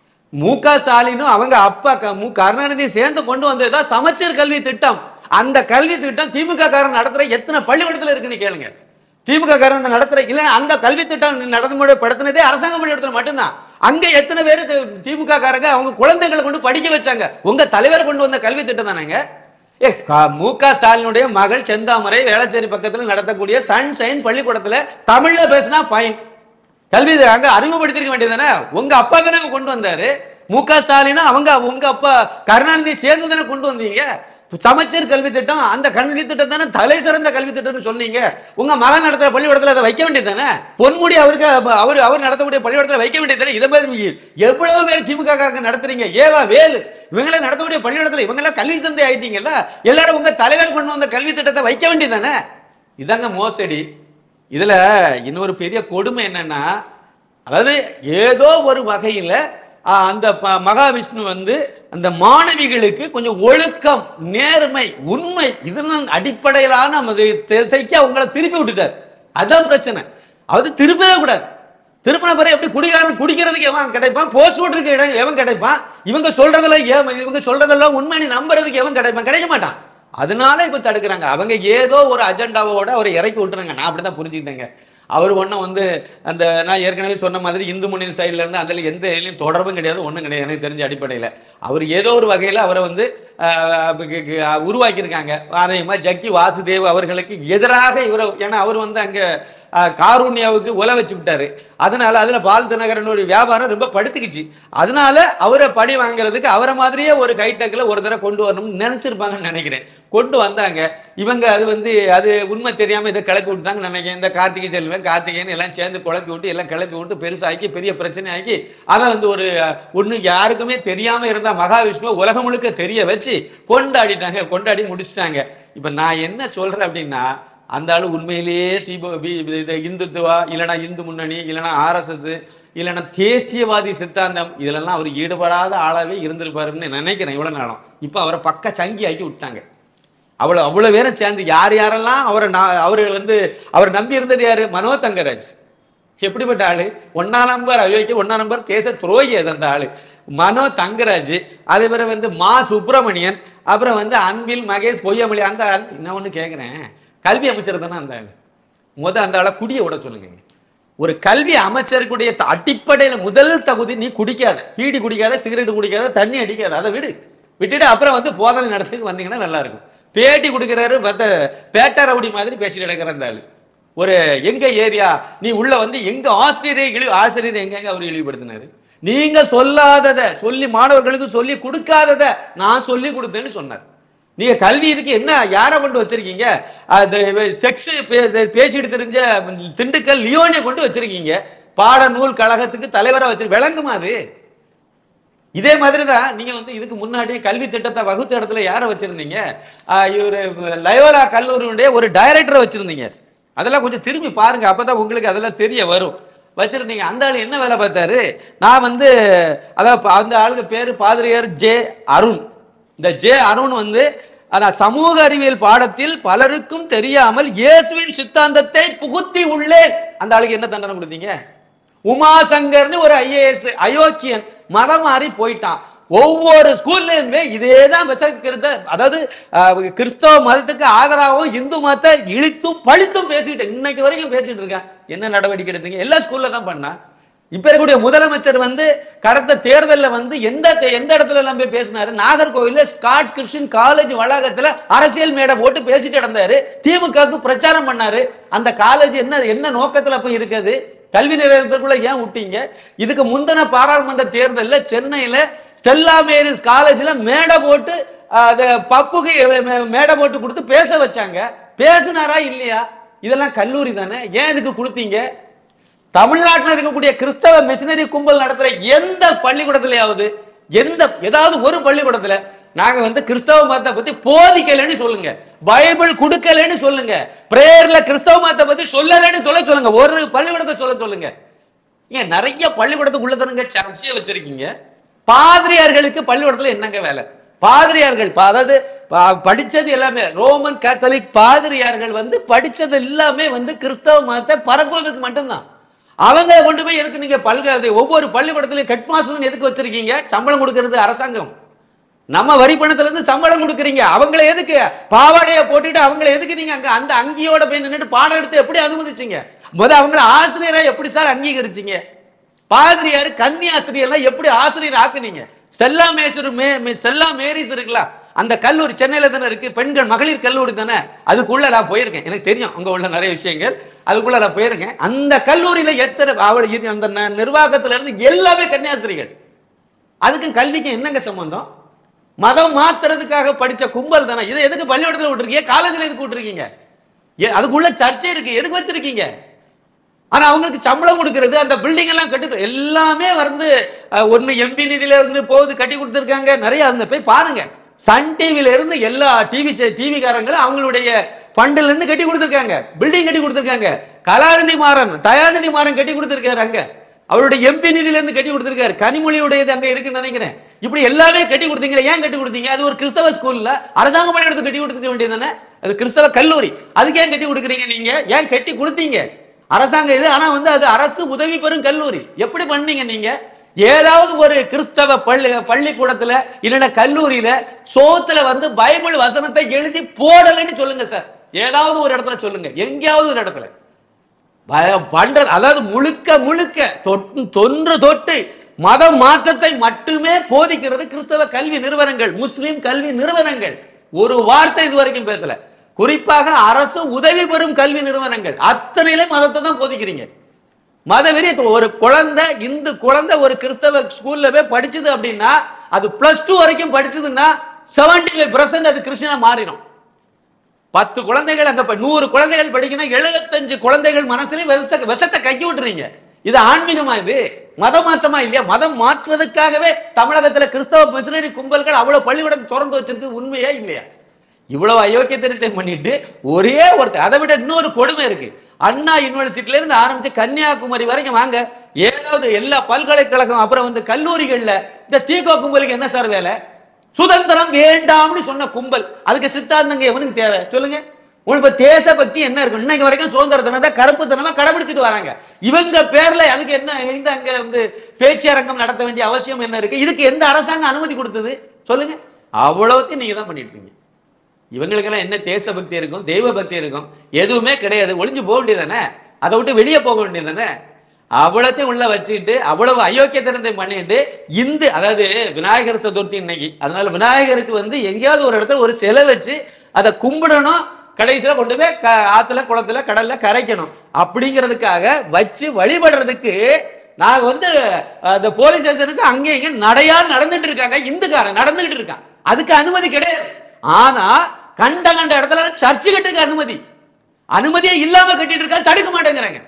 மு க ஸ்டாலினும் அவங்க அப்பா க- மு கருணாநிதி சேர்ந்து கொண்டு வந்ததுதான் சமச்சீர் கல்வி திட்டம் அந்த கல்வி திட்டம் திமுக காரன் நடத்துற எத்தனை பள்ளிக்கூடத்துல இருக்குன்னு கேளுங்க திமுக காரன் நடத்துற இல்ல அந்த கல்வி திட்டம் நடைமுறைப்படுத்தினதே அரசாங்க பள்ளிக்கூடத்துல மட்டும்தான் அங்க எத்தனை பேர் திமுக காரங்க அவங்க குழந்தைகளை கொண்டு படிக்க வச்சாங்க உங்க தலைவர் கொண்டு வந்த கல்வி திட்டம் தானேங்க ஏ க- மு க ஸ்டாலினுடைய மகள் செந்தாமரை வேளச்சேரி பக்கத்துல நடத்தக்கூடிய சன்ஷைன் பள்ளிக்கூடத்துல தமிழ்ல பேசினா பயன் கல்வி இதை அங்க அறிமுகப்படுத்திருக்க வேண்டியதானே உங்க அப்பா தானே அங்க கொண்டு வந்தாரு மு க ஸ்டாலினும் அவங்க உங்க அப்பா கருணாநிதி சேர்ந்து தானே கொண்டு வந்தீங்க சமச்சீர் கல்வி திட்டம் அந்த கல்வி திட்டம் தானே தலை சிறந்த கல்வி திட்டம்னு சொன்னீங்க உங்க மகன் நடத்துற பள்ளிக்கூடத்துல அதை வைக்க வேண்டியது தானே பொன்முடி அவருக்கு அப்ப அவர் அவர் நடத்தக்கூடிய பள்ளிக்கூடத்துல வைக்க வேண்டியது தானே இதை மாதிரி எவ்வளவு பேர் திமுக காரங்க நடத்துறீங்க ஏவா வேலு இவங்கள நடத்தக்கூடிய பள்ளிக்கூடத்துல இவங்க எல்லாம் கல்வி தந்தை ஆயிட்டீங்கல்ல எல்லாரும் உங்க தலைவர் கொண்டு வந்த கல்வி திட்டத்தை வைக்க வேண்டியது தானே இதாங்க மோசடி இதுல இன்னொரு பெரிய கொடுமை என்னன்னா அதாவது ஏதோ ஒரு வகையில ஆ, அந்த ப- மகாவிஷ்ணு வந்து அந்த மாணவிகளுக்கு கொஞ்சம் ஒழுக்கம் நேர்மை உண்மை இதெல்லாம் அடிப்படையிலான நமது திசைக்கு அவங்கள திருப்பி விட்டுட்டார் அதான் பிரச்சனை அது திருப்பவே கூடாது திருப்பின பிறகு எப்படி குடிகாரன் குடிக்கிறதுக்கு எவன் கிடைப்பான் போஸ்ட் ஓட்டுக்கு இடம் எவன் கிடைப்பான் இவங்க சொல்றதெல்லாம் ஏன் இவங்க சொல்றதெல்லாம் உண்மை நீ நம்புறதுக்கு எவன் கிடைப்பான் கிடைக்க மாட்டான் அதனால இப்ப தடுக்கிறாங்க அவங்க ஏதோ ஒரு அஜெண்டாவோட அவரை இறக்கி விட்டுறாங்க நான் அப்படிதான் புரிஞ்சுக்கிட்டேங்க அவர் ஒன்றும் வந்து அந்த நான் ஏற்கனவே சொன்ன மாதிரி இந்து முன்னணி சைடுல இருந்து அதில் எந்த இதுலையும் தொடர்பும் கிடையாது ஒன்றும் கிடையாது எனக்கு தெரிஞ்ச அடிப்படையில் அவர் ஏதோ ஒரு வகையில் அவரை வந்து ஆஹ், கு- கு- உருவாக்கியிருக்காங்க அதே மாதிரி ஜக்கி வாசுதேவ் அவர்களுக்கு எதிராக இவரை ஏன்னா அவர் வந்து அங்கே காரூண்யாவுக்கு உல வச்சு விட்டாரு அதனால அதுல பால் தினகரன் ஒரு வியாபாரம் ரொம்ப படுத்துக்குச்சு அதனால அவரை படி வாங்குறதுக்கு அவரை மாதிரியே ஒரு கைட்டக்கில் ஒரு தடவை கொண்டு வரணும்னு நினைச்சிருப்பாங்கன்னு நினைக்கிறேன் கொண்டு வந்தாங்க இவங்க அது வந்து அது உண்மை தெரியாம இதை கிளப்பி விட்டாங்கன்னு நினைக்கிறேன் இந்த கார்த்திகை செல்வன் கார்த்திகேயன் எல்லாம் சேர்ந்து குழப்பி விட்டு எல்லாம் கிளப்பி விட்டு பெருசாக்கி பெரிய பிரச்சனை ஆக்கி அதை வந்து ஒரு ஒண்ணு யாருக்குமே தெரியாம இருந்த மகாவிஷ்ணுவை உலகம் முழுக்க தெரிய வச்சு கொண்டாடிட்டாங்க கொண்டாடி முடிச்சிட்டாங்க இப்ப நான் என்ன சொல்றேன் அப்படின்னா அந்த ஆளு உண்மையிலேயே தீப பி- இது இந்துத்துவா இல்லைன்னா இந்து முன்னணி இல்லைன்னா ஆர்எஸ்எஸ் இல்லைன்னா தேசியவாதி சித்தாந்தம் இதுலெல்லாம் அவர் ஈடுபடாத ஆளாவே இருந்திருப்பாருன்னு நினைக்கிறேன் இவ்வளவு நாளும் இப்போ அவரை பக்க சங்கி ஆக்கி விட்டாங்க அவ்வளவு அவ்வளவு பேரும் சேர்ந்து யார் யாரெல்லாம் அவரை நான் அவர் வந்து அவர் நம்பி இருந்தது யாரு மனோ தங்கராஜ் எப்படிப்பட்ட ஆளு ஒன்னா நம்பர் அயோக்கிய ஒன்னா நம்பர் தேச துரோகி அது அந்த ஆளு மனோ தங்கராஜ் அதே பிறகு வந்து மா சுப்பிரமணியன் அப்புறம் வந்து அன்பில் மகேஷ் பொய்யமொழி அந்த ஆள் என்ன ஒண்ணு கேட்குறேன் கல்வி அமைச்சர் தானே அந்த ஆள் முத அந்த ஆளை குடிய விட சொல்லுங்க ஒரு கல்வி அமைச்சருக்குடைய த- அடிப்படையில முதல் தகுதி நீ குடிக்காத பீடி குடிக்காத சிகரெட் குடிக்காத தண்ணி அடிக்காத அதை விடு விட்டுட்டு அப்புறம் வந்து போதனை நடத்துக்கு வந்தீங்கன்னா நல்லா இருக்கும் பேட்டி கொடுக்குறாரு பத்த பேட்ட ரவுடி மாதிரி பேசிட்டு கிடக்கிற அந்த ஆளு ஒரு எங்க ஏரியா நீ உள்ள வந்து எங்க ஆசிரியரை இழி ஆசிரியர் எங்க அவர் இழிவுபடுத்தினாரு நீங்க சொல்லாதத சொல்லி மாணவர்களுக்கு சொல்லி கொடுக்காதத நான் சொல்லி கொடுத்தேன்னு சொன்னார் நீங்க கல்வி இதுக்கு என்ன யாரை கொண்டு வச்சிருக்கீங்க அது செக்ஸ் பேசிட்டு தெரிஞ்ச திண்டுக்கல் லியோனை கொண்டு வச்சிருக்கீங்க பாட நூல் கழகத்துக்கு தலைவரா வச்சிரு விளங்குமா அது இதே மாதிரி தான் நீங்க வந்து இதுக்கு முன்னாடி கல்வி திட்டத்தை வகுத்த இடத்துல யாரை வச்சிருந்தீங்க ஆஹ் இவரு லயோலா கல்லூரியுடைய ஒரு டைரக்டரை வச்சிருந்தீங்க அதெல்லாம் கொஞ்சம் திரும்பி பாருங்க அப்பதான் உங்களுக்கு அதெல்லாம் தெரிய வரும் வச்சிருந்தீங்க அந்த ஆள் என்ன வேலை பார்த்தாரு நான் வந்து அதாவது ப- அந்த ஆளுக்கு பேரு பாதிரியார் ஜே அருண் இந்த ஜே அருண் வந்து ஆனா சமூக அறிவியல் பாடத்தில் பலருக்கும் தெரியாமல் இயேசுவின் சித்தாந்தத்தை புகுத்தி உள்ளேன் அந்த ஆளுக்கு என்ன தண்டனை கொடுத்தீங்க உமாசங்கர்னு ஒரு ஐஏஎஸ் அயோக்கியன் மதம் மாறி போயிட்டான் ஒவ்வொரு ஸ்கூல்லையுமே இதேதான் விசக்கிருத்த அதாவது அஹ், கிறிஸ்தவ மதத்துக்கு ஆதரவாகவும் இந்து மதத்தை இழித்தும் பழித்தும் பேசிட்டு இன்னைக்கு வரைக்கும் பேசிட்டு இருக்கேன் என்ன நடவடிக்கை எடுத்தீங்க எல்லா ஸ்கூல்ல தான் பண்ணா இப்ப இருக்கக்கூடிய முதலமைச்சர் வந்து கடந்த தேர்தல்ல வந்து எந்த எந்த இடத்துல எல்லாம் போய் பேசினாரு நாகர்கோவில்ல ஸ்காட் கிறிஸ்டின் காலேஜ் வளாகத்துல அரசியல் மேடை போட்டு பேசிட்டு இருந்தாரு திமுகவுக்கு பிரச்சாரம் பண்ணாரு அந்த காலேஜ் என்ன என்ன நோக்கத்துல போய் இருக்குது கல்வி நிலையத்துக்குள்ள ஏன் விட்டீங்க இதுக்கு முந்தின பாராளுமன்ற தேர்தல்ல சென்னையில ஸ்டெல்லா மேரிஸ் காலேஜ்ல மேடை போட்டு அது பப்புக்கு மே- மேடை போட்டு கொடுத்து பேச வச்சாங்க பேசுனாரா இல்லையா இதெல்லாம் கல்லூரி தானே ஏன் இதுக்கு கொடுத்தீங்க தமிழ்நாட்டில் இருக்கக்கூடிய கிறிஸ்தவ மிஷினரி கும்பல் நடத்துற எந்த பள்ளிக்கூடத்திலேயாவது எந்த ஏதாவது ஒரு பள்ளிக்கூடத்துல நாங்க வந்து கிறிஸ்தவ மதத்தை பத்தி போதிக்கலைன்னு சொல்லுங்க பைபிள் கொடுக்கலைன்னு சொல்லுங்க பிரேயர்ல கிறிஸ்தவ மதத்தை பத்தி சொல்லலைன்னு சொல்ல சொல்லுங்க ஒரு பள்ளிக்கூடத்தை சொல்ல சொல்லுங்க ஏன் நிறைய பள்ளிக்கூடத்துக்குள்ள தானுங்க சர்ச்சையை வச்சிருக்கீங்க பாதிரியார்களுக்கு பள்ளிக்கூடத்துல என்னங்க வேலை பாதிரியார்கள் ப- அதாவது ப- படிச்சது எல்லாமே ரோமன் கேத்தலிக் பாதிரியார்கள் வந்து படிச்சது எல்லாமே வந்து கிறிஸ்தவ மதத்தை பரப்புவதற்கு மட்டும்தான் அவங்க கொண்டு போய் எதுக்கு நீங்க பல்க அது ஒவ்வொரு பள்ளிக்கூடத்திலையும் ஹெட் மாஸ்டர் எதுக்கு வச்சிருக்கீங்க சம்பளம் கொடுக்கிறது அரசாங்கம் நம்ம வரி பணத்துல இருந்து சம்பளம் கொடுக்குறீங்க அவங்கள எதுக்கு பாவாடைய போட்டுட்டு அவங்கள எதுக்கு நீங்க அங்க அந்த அங்கியோட போய் நின்னுட்டு பாடம் எடுத்து எப்படி அனுமதிச்சீங்க முத அவங்கள ஆசிரியரா எப்படி சார் அங்கீகரிச்சீங்க பாதிரியார் கன்னி ஆசிரியர்லாம் எப்படி ஆசிரியர் ஆக்குனீங்க செல்லா மேசூர் மே மே- செல்லா மேரிஸ் இருக்குல்ல அந்த கல்லூரி சென்னையில தானே இருக்கு பெண்கள் மகளிர் கல்லூரி தானே அதுக்குள்ள நான் போயிருக்கேன் எனக்கு தெரியும் அங்க உள்ள நிறைய விஷயங்கள் அதுக்குள்ள நான் போயிருக்கேன் அந்த கல்லூரியில எத்தனை அவள் இரு- அந்த ந- நிர்வாகத்துல இருந்து எல்லாமே கன்னியாஸ்திரிகள் அதுக்கும் கல்விக்கும் என்னங்க சம்பந்தம் மதம் மாத்துறதுக்காக படிச்ச கும்பல் தானே இதை எதுக்கு பள்ளிக்கூடத்துல விட்டுருக்கீங்க காலேஜ்ல எதுக்கு விட்டுருக்கீங்க ஏ- அதுக்குள்ள சர்ச்சை இருக்கு எதுக்கு வச்சிருக்கீங்க ஆனா அவங்களுக்கு சம்பளம் கொடுக்கிறது அந்த பில்டிங் எல்லாம் கட்டி எல்லாமே வந்து அஹ், ஒண்ணு எம்பி நிதியில இருந்து போகுது கட்டி கொடுத்துருக்காங்க நிறைய அந்த போய் பாருங்க சன் டிவில இருந்து எல்லா டிவி டிவி காரங்களும் அவங்களுடைய ஃபண்டில் இருந்து கட்டி கொடுத்துருக்காங்க பில்டிங் கட்டி கொடுத்துருக்காங்க கலாநிதி மாறன் தயாநிதி மாறன் கட்டி கொடுத்துருக்காரு அங்க அவருடைய எம்பி நிதியில இருந்து கட்டி கொடுத்துருக்காரு கனிமொழியுடையது அங்க இருக்குன்னு நினைக்கிறேன் இப்படி எல்லாமே கட்டி கொடுத்தீங்க ஏன் கட்டி கொடுத்தீங்க அது ஒரு கிறிஸ்தவ ஸ்கூல்ல அரசாங்க பள்ளிக்கூடத்தை கட்டி கொடுத்துக்க வேண்டியது தானே அது கிறிஸ்தவ கல்லூரி அதுக்கு ஏன் கட்டி கொடுக்குறீங்க நீங்க ஏன் கட்டி கொடுத்தீங்க அரசாங்க இது ஆனா வந்து அது அரசு உதவி பெறும் கல்லூரி எப்படி பண்ணீங்க நீங்க ஏதாவது ஒரு கிறிஸ்தவ பள்ளி பள்ளிக்கூடத்துல இல்லைன்னா கல்லூரியில சோத்துல வந்து பைபிள் வசனத்தை எழுதி போடலைன்னு சொல்லுங்க சார் ஏதாவது ஒரு இடத்துல சொல்லுங்க எங்கேயாவது ஒரு இடத்துல ப- பண்றது அதாவது முழுக்க முழுக்க தொட்டு தொன்று தொட்டு மத மாற்றத்தை மட்டுமே போதிக்கிறது கிறிஸ்தவ கல்வி நிறுவனங்கள் முஸ்லிம் கல்வி நிறுவனங்கள் ஒரு வார்த்தை இது வரைக்கும் பேசல குறிப்பாக அரசு உதவி பெறும் கல்வி நிறுவனங்கள் அத்தனையிலும் மதத்தை தான் போதிக்கிறீங்க மதவெறி ஒரு குழந்தை இந்து குழந்தை ஒரு கிறிஸ்தவ ஸ்கூல்ல போய் படிச்சது அப்படின்னா அது பிளஸ் டூ வரைக்கும் படிச்சதுன்னா செவன்டி ஃபைவ் அது கிறிஸ்டியனா மாறிடும் பத்து குழந்தைகள் அங்க ப- நூறு குழந்தைகள் படிக்கணும் எழுபத்தஞ்சு குழந்தைகள் மனசுல விஷ விஷத்தை கக்கி விட்டுறீங்க இது ஆன்மீகமா இது மதம் மாற்றமா இல்லையா மதம் மாற்றுவதற்காகவே தமிழகத்துல கிறிஸ்தவ மிஷினரி கும்பல்கள் அவ்வளவு பள்ளிக்கூடம் திறந்து வச்சிருக்கு உண்மையா இல்லையா இவ்வளவு அயோக்கியத்தனத்தை பண்ணிட்டு ஒரே ஒருத்தர் அதை விட இன்னொரு கொடுமை இருக்கு அண்ணா யூனிவர்சிட்டில இருந்து ஆரம்பிச்சு கன்னியாகுமரி வரைக்கும் வாங்க ஏதாவது எல்லா பல்கலைக்கழகம் அப்புறம் வந்து கல்லூரிகள்ல இந்த தீகோ கும்பலுக்கு என்ன சார் வேலை சுதந்திரம் வேண்டாம்னு சொன்ன கும்பல் அதுக்கு சித்தாந்தங்க எவனுக்கு தேவை சொல்லுங்க உங்களுக்கு இப்ப தேசபக்தி என்ன இருக்கும் இன்னைக்கு வரைக்கும் சுதந்திர தினத்தை கருப்பு தினமா கடைபிடிச்சிட்டு வராங்க இவங்க பேர்ல அதுக்கு என்ன இந்த அங்க வந்து பேச்சரங்கம் நடத்த வேண்டிய அவசியம் என்ன இருக்கு இதுக்கு எந்த அரசாங்கம் அனுமதி கொடுத்தது சொல்லுங்க அவ்வளவுத்தையும் நீங்க தான் பண்ணிட்டு இருக்கீங்க இவங்களுக்கெல்லாம் என்ன தேசபக்தி இருக்கும் தெய்வ பக்தி இருக்கும் எதுவுமே கிடையாது ஒளிஞ்சு போக வேண்டியதானே அதை விட்டு வெளியே போக வேண்டியதானே அவ்வளத்தையும் உள்ள வச்சுக்கிட்டு அவ்வளவு அயோக்கியத்தனத்தை பண்ணிட்டு இந்து அதாவது விநாயகர் சதுர்த்தி இன்னைக்கு அதனால விநாயகருக்கு வந்து எங்கேயாவது ஒரு இடத்துல ஒரு சிலை வச்சு அதை கும்பிடணும் கடைசியில கொண்டு போய் க- ஆத்துல குளத்துல கடல்ல கரைக்கணும் அப்படிங்கிறதுக்காக வச்சு வழிபடுறதுக்கு நான் வந்து அஹ், இந்த போலீஸ் ஸ்டேஷனுக்கு அங்கே இங்கே நடையா நடந்துட்டு இருக்காங்க இந்துக்காரன் நடந்துகிட்டு இருக்கான் அதுக்கு அனுமதி கிடையாது ஆனா கண்ட கண்ட இடத்துல சர்ச்சு கட்டுக்கு அனுமதி அனுமதியே இல்லாம கட்டிட்டு இருக்கா தடுக்க மாட்டேங்கிறாங்க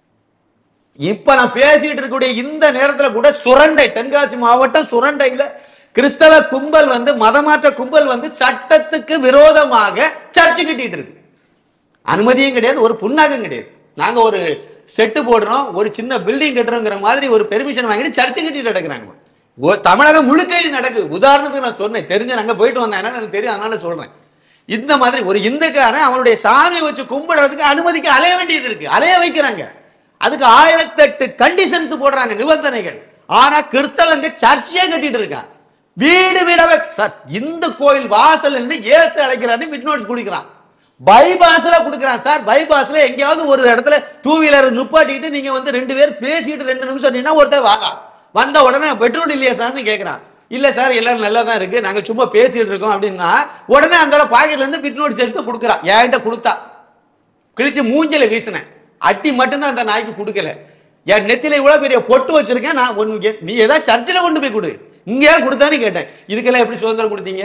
இப்ப நான் பேசிட்டு இருக்கக்கூடிய இந்த நேரத்துல கூட சுரண்டை தென்காசி மாவட்டம் சுரண்டையில கிறிஸ்தவ கும்பல் வந்து மதமாற்ற கும்பல் வந்து சட்டத்துக்கு விரோதமாக சர்ச்சு கட்டிட்டு இருக்கு அனுமதியும் கிடையாது ஒரு புண்ணாக்கும் கிடையாது நாங்க ஒரு செட்டு போடுறோம் ஒரு சின்ன பில்டிங் கட்டுறோங்கிற மாதிரி ஒரு பெர்மிஷன் வாங்கிட்டு சர்ச்சு கட்டிட்டு நடக்கிறாங்க ஒ- தமிழகம் முழுக்க இது நடக்குது உதாரணத்துக்கு நான் சொன்னேன் தெரிஞ்ச நாங்க போயிட்டு வந்தேன் அதனால எனக்கு தெரியும் அதனால சொல்றேன் இந்த மாதிரி ஒரு இந்துக்காரன் அவனுடைய சாமியை வச்சு கும்பிடுறதுக்கு அனுமதிக்கு அலைய வேண்டியது இருக்கு அலைய வைக்கிறாங்க அதுக்கு ஆயிரத்தெட்டு கண்டிஷன்ஸ் போடுறாங்க நிபந்தனைகள் ஆனா கிறிஸ்தவங்க சர்ச்சையே கட்டிட்டு இருக்கான் வீடு வீடாவே சார் இந்து கோயில் வாசல் ஏசு அழைக்கிறான்னு மிட் நோட்ஸ் குடிக்கிறான் பைபாஸ்ல கொடுக்குறான் சார் பைபாஸ்ல எங்கேயாவது ஒரு இடத்துல டூ வீலர் நிப்பாட்டிட்டு நீங்க வந்து ரெண்டு பேர் பேசிட்டு ரெண்டு நிமிஷம் நின்னா ஒருத்தர் வாங்க வந்த உடனே பெட்ரோல் இல்லையா சார்னு கேட்கறான் இல்ல சார் எல்லாரும் நல்லா தான் இருக்கு நாங்க சும்மா பேசிட்டு இருக்கோம் அப்படின்னா உடனே அந்த பாக்கெட்ல இருந்து பிட் நோட்ஸ் எடுத்து கொடுக்குறான் என்கிட்ட கொடுத்தா கிழிச்சு மூஞ்சில வீசினேன் அட்டி மட்டும்தான் அந்த நாய்க்கு கொடுக்கல என் நெத்தில இவ்வளவு பெரிய பொட்டு வச்சிருக்கேன் நான் ஒண்ணு கே- நீ ஏதாவது சர்ச்சில் கொண்டு போய் கொடு இங்க ஏன் கொடுத்தான்னு கேட்டேன் இதுக்கெல்லாம் எப்படி சுதந்திரம் கொடுத்தீங்க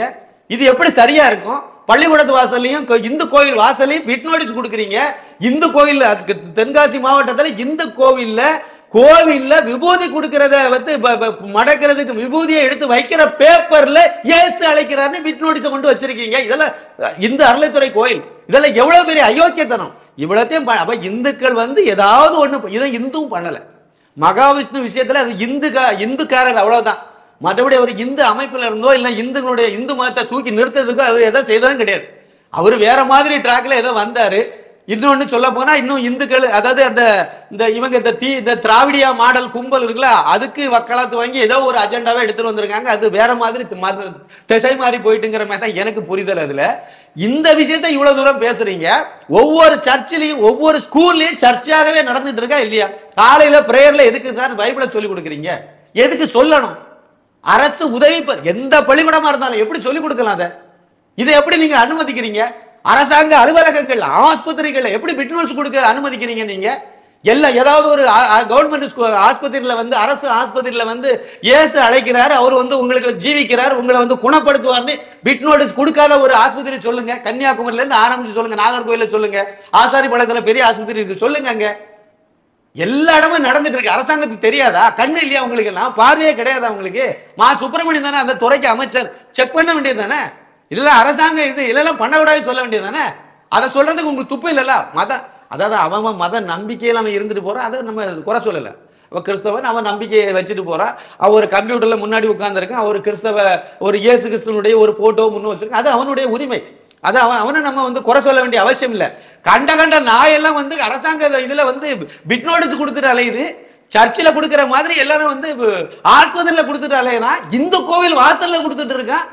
இது எப்படி சரியா இருக்கும் பள்ளிக்கூடத்து வாசல்லையும் கோ- இந்து கோயில் வாசலையும் பிட் நோட்டீஸ் கொடுக்குறீங்க இந்து கோயில் அதுக்கு தென்காசி மாவட்டத்துல இந்து கோவில்ல கோவில்ல விபூதி கொடுக்கறத வந்து ப- ப- மடக்கிறதுக்கு விபூதியை எடுத்து வைக்கிற பேப்பர்ல இயேசு அழைக்கிறாருன்னு பிட் நோட்டீஸை கொண்டு வச்சிருக்கீங்க இதெல்லாம் அஹ், இந்து அறளைத்துறை கோயில் இதெல்லாம் எவ்வளவு பெரிய அயோக்கியத்தனம் இவ்வளத்தையும் ப- அப்ப இந்துக்கள் வந்து ஏதாவது ஒண்ணு இதை இந்துவும் பண்ணல மகாவிஷ்ணு விஷயத்துல அது இந்து இந்துக்காரர் அவ்வளவுதான் மற்றபடி அவர் இந்து அமைப்புல இருந்தோ இல்ல இந்துங்களுடைய இந்து மதத்தை தூக்கி நிறுத்துறதுக்கோ அவர் எதோ செய்ததும் கிடையாது அவர் வேற மாதிரி ட்ராக்ல ஏதோ வந்தாரு இன்னொன்னு சொல்ல போனா இன்னும் இந்துக்கள் அதாவது அந்த இந்த இவங்க இந்த தீ இந்த திராவிடியா மாடல் கும்பல் இருக்குல்ல அதுக்கு வக்காலத்து வாங்கி ஏதோ ஒரு அஜெண்டாவை எடுத்துட்டு வந்திருக்காங்க அது வேற மாதிரி தி- மத- திசை மாறி போயிட்டுங்கிற மாதிரி தான் எனக்கு புரிதல் அதுல இந்த விஷயத்தை இவ்வளவு தூரம் பேசுறீங்க ஒவ்வொரு சர்ச்சிலையும் ஒவ்வொரு ஸ்கூல்லயும் சர்ச்சாகவே நடந்துட்டு இருக்கா இல்லையா காலையில பிரேயர்ல எதுக்கு சார் பைபிளை சொல்லி கொடுக்குறீங்க எதுக்கு சொல்லணும் அரசு உதவி பெ- எந்த பள்ளிக்கூடமா இருந்தாலும் எப்படி சொல்லி கொடுக்கலாம் அதை இதை எப்படி நீங்க அனுமதிக்கிறீங்க அரசாங்க அலுவலகங்கள் ஆஸ்பத்திரிகள் எப்படி பிட்னோல்ஸ் கொடுக்க அனுமதிக்கிறீங்க நீங்க எல்லாம் ஏதாவது ஒரு கவர்மெண்ட் ஆஸ்பத்திரியில வந்து அரசு ஆஸ்பத்திரியில வந்து இயேசு அழைக்கிறார் அவர் வந்து உங்களுக்கு ஜீவிக்கிறார் உங்களை வந்து குணப்படுத்துவார்னு பிட் நோட்டீஸ் கொடுக்காத ஒரு ஆஸ்பத்திரி சொல்லுங்க கன்னியாகுமரியில இருந்து ஆரம்பிச்சு சொல்லுங்க நாகர்கோயில சொல்லுங்க ஆசாரிபாளையத்துல பெரிய ஆஸ்பத்திரி இருக்கு சொல்லுங்க அங்க எல்லா இடமும் நடந்துட்டு இருக்கு அரசாங்கத்துக்கு தெரியாதா கண்ணு இல்லையா உங்களுக்கு எல்லாம் பார்வையே கிடையாதா உங்களுக்கு மா சுப்பிரமணியன் தானே அந்த துறைக்கு அமைச்சர் செக் பண்ண வேண்டியது தானே இதெல்லாம் அரசாங்க இது இதெல்லாம் பண்ணக்கூடாது சொல்ல வேண்டியது தானே அதை சொல்றதுக்கு உங்களுக்கு துப்பு இல்லைல்ல மத அதாவது அவன் அவன் மத நம்பிக்கையில அவன் இருந்துட்டு போறான் அதை நம்ம குறை சொல்லல அவன் கிறிஸ்தவன் அவன் நம்பிக்கையை வச்சுட்டு போறான் அவன் ஒரு கம்ப்யூட்டர்ல முன்னாடி உட்கார்ந்திருக்கான் ஒரு கிறிஸ்தவ ஒரு இயேசு கிறிஸ்துவனுடைய ஒரு போட்டோ முன்ன வச்சிருக்கான் அது அவனுடைய உரிமை அது அவன் அவனை நம்ம வந்து குறை சொல்ல வேண்டிய அவசியம் இல்ல கண்ட கண்ட நாயெல்லாம் வந்து அரசாங்க இதுல வந்து பிட் நோட்டீஸ் கொடுத்துட்டு அலையுது சர்ச்சில் கொடுக்கிற மாதிரி எல்லாரும் வந்து ஆஸ்பத்திரியில கொடுத்துட்டு அலையனா இந்து கோவில் வாசல்ல கொடுத்துட்டு இருக்கான்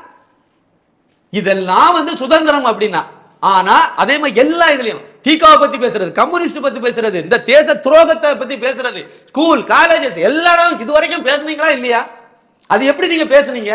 இதெல்லாம் வந்து சுதந்திரம் அப்படின்னா ஆனா அதே மாதிரி எல்லா இதுலயும் தீகாவை பத்தி பேசுறது கம்யூனிஸ்ட் பத்தி பேசுறது இந்த தேச துரோகத்தை பத்தி பேசுறது ஸ்கூல் காலேஜஸ் எல்லாரும் இது வரைக்கும் பேசுனீங்களா இல்லையா அது எப்படி நீங்க பேசுனீங்க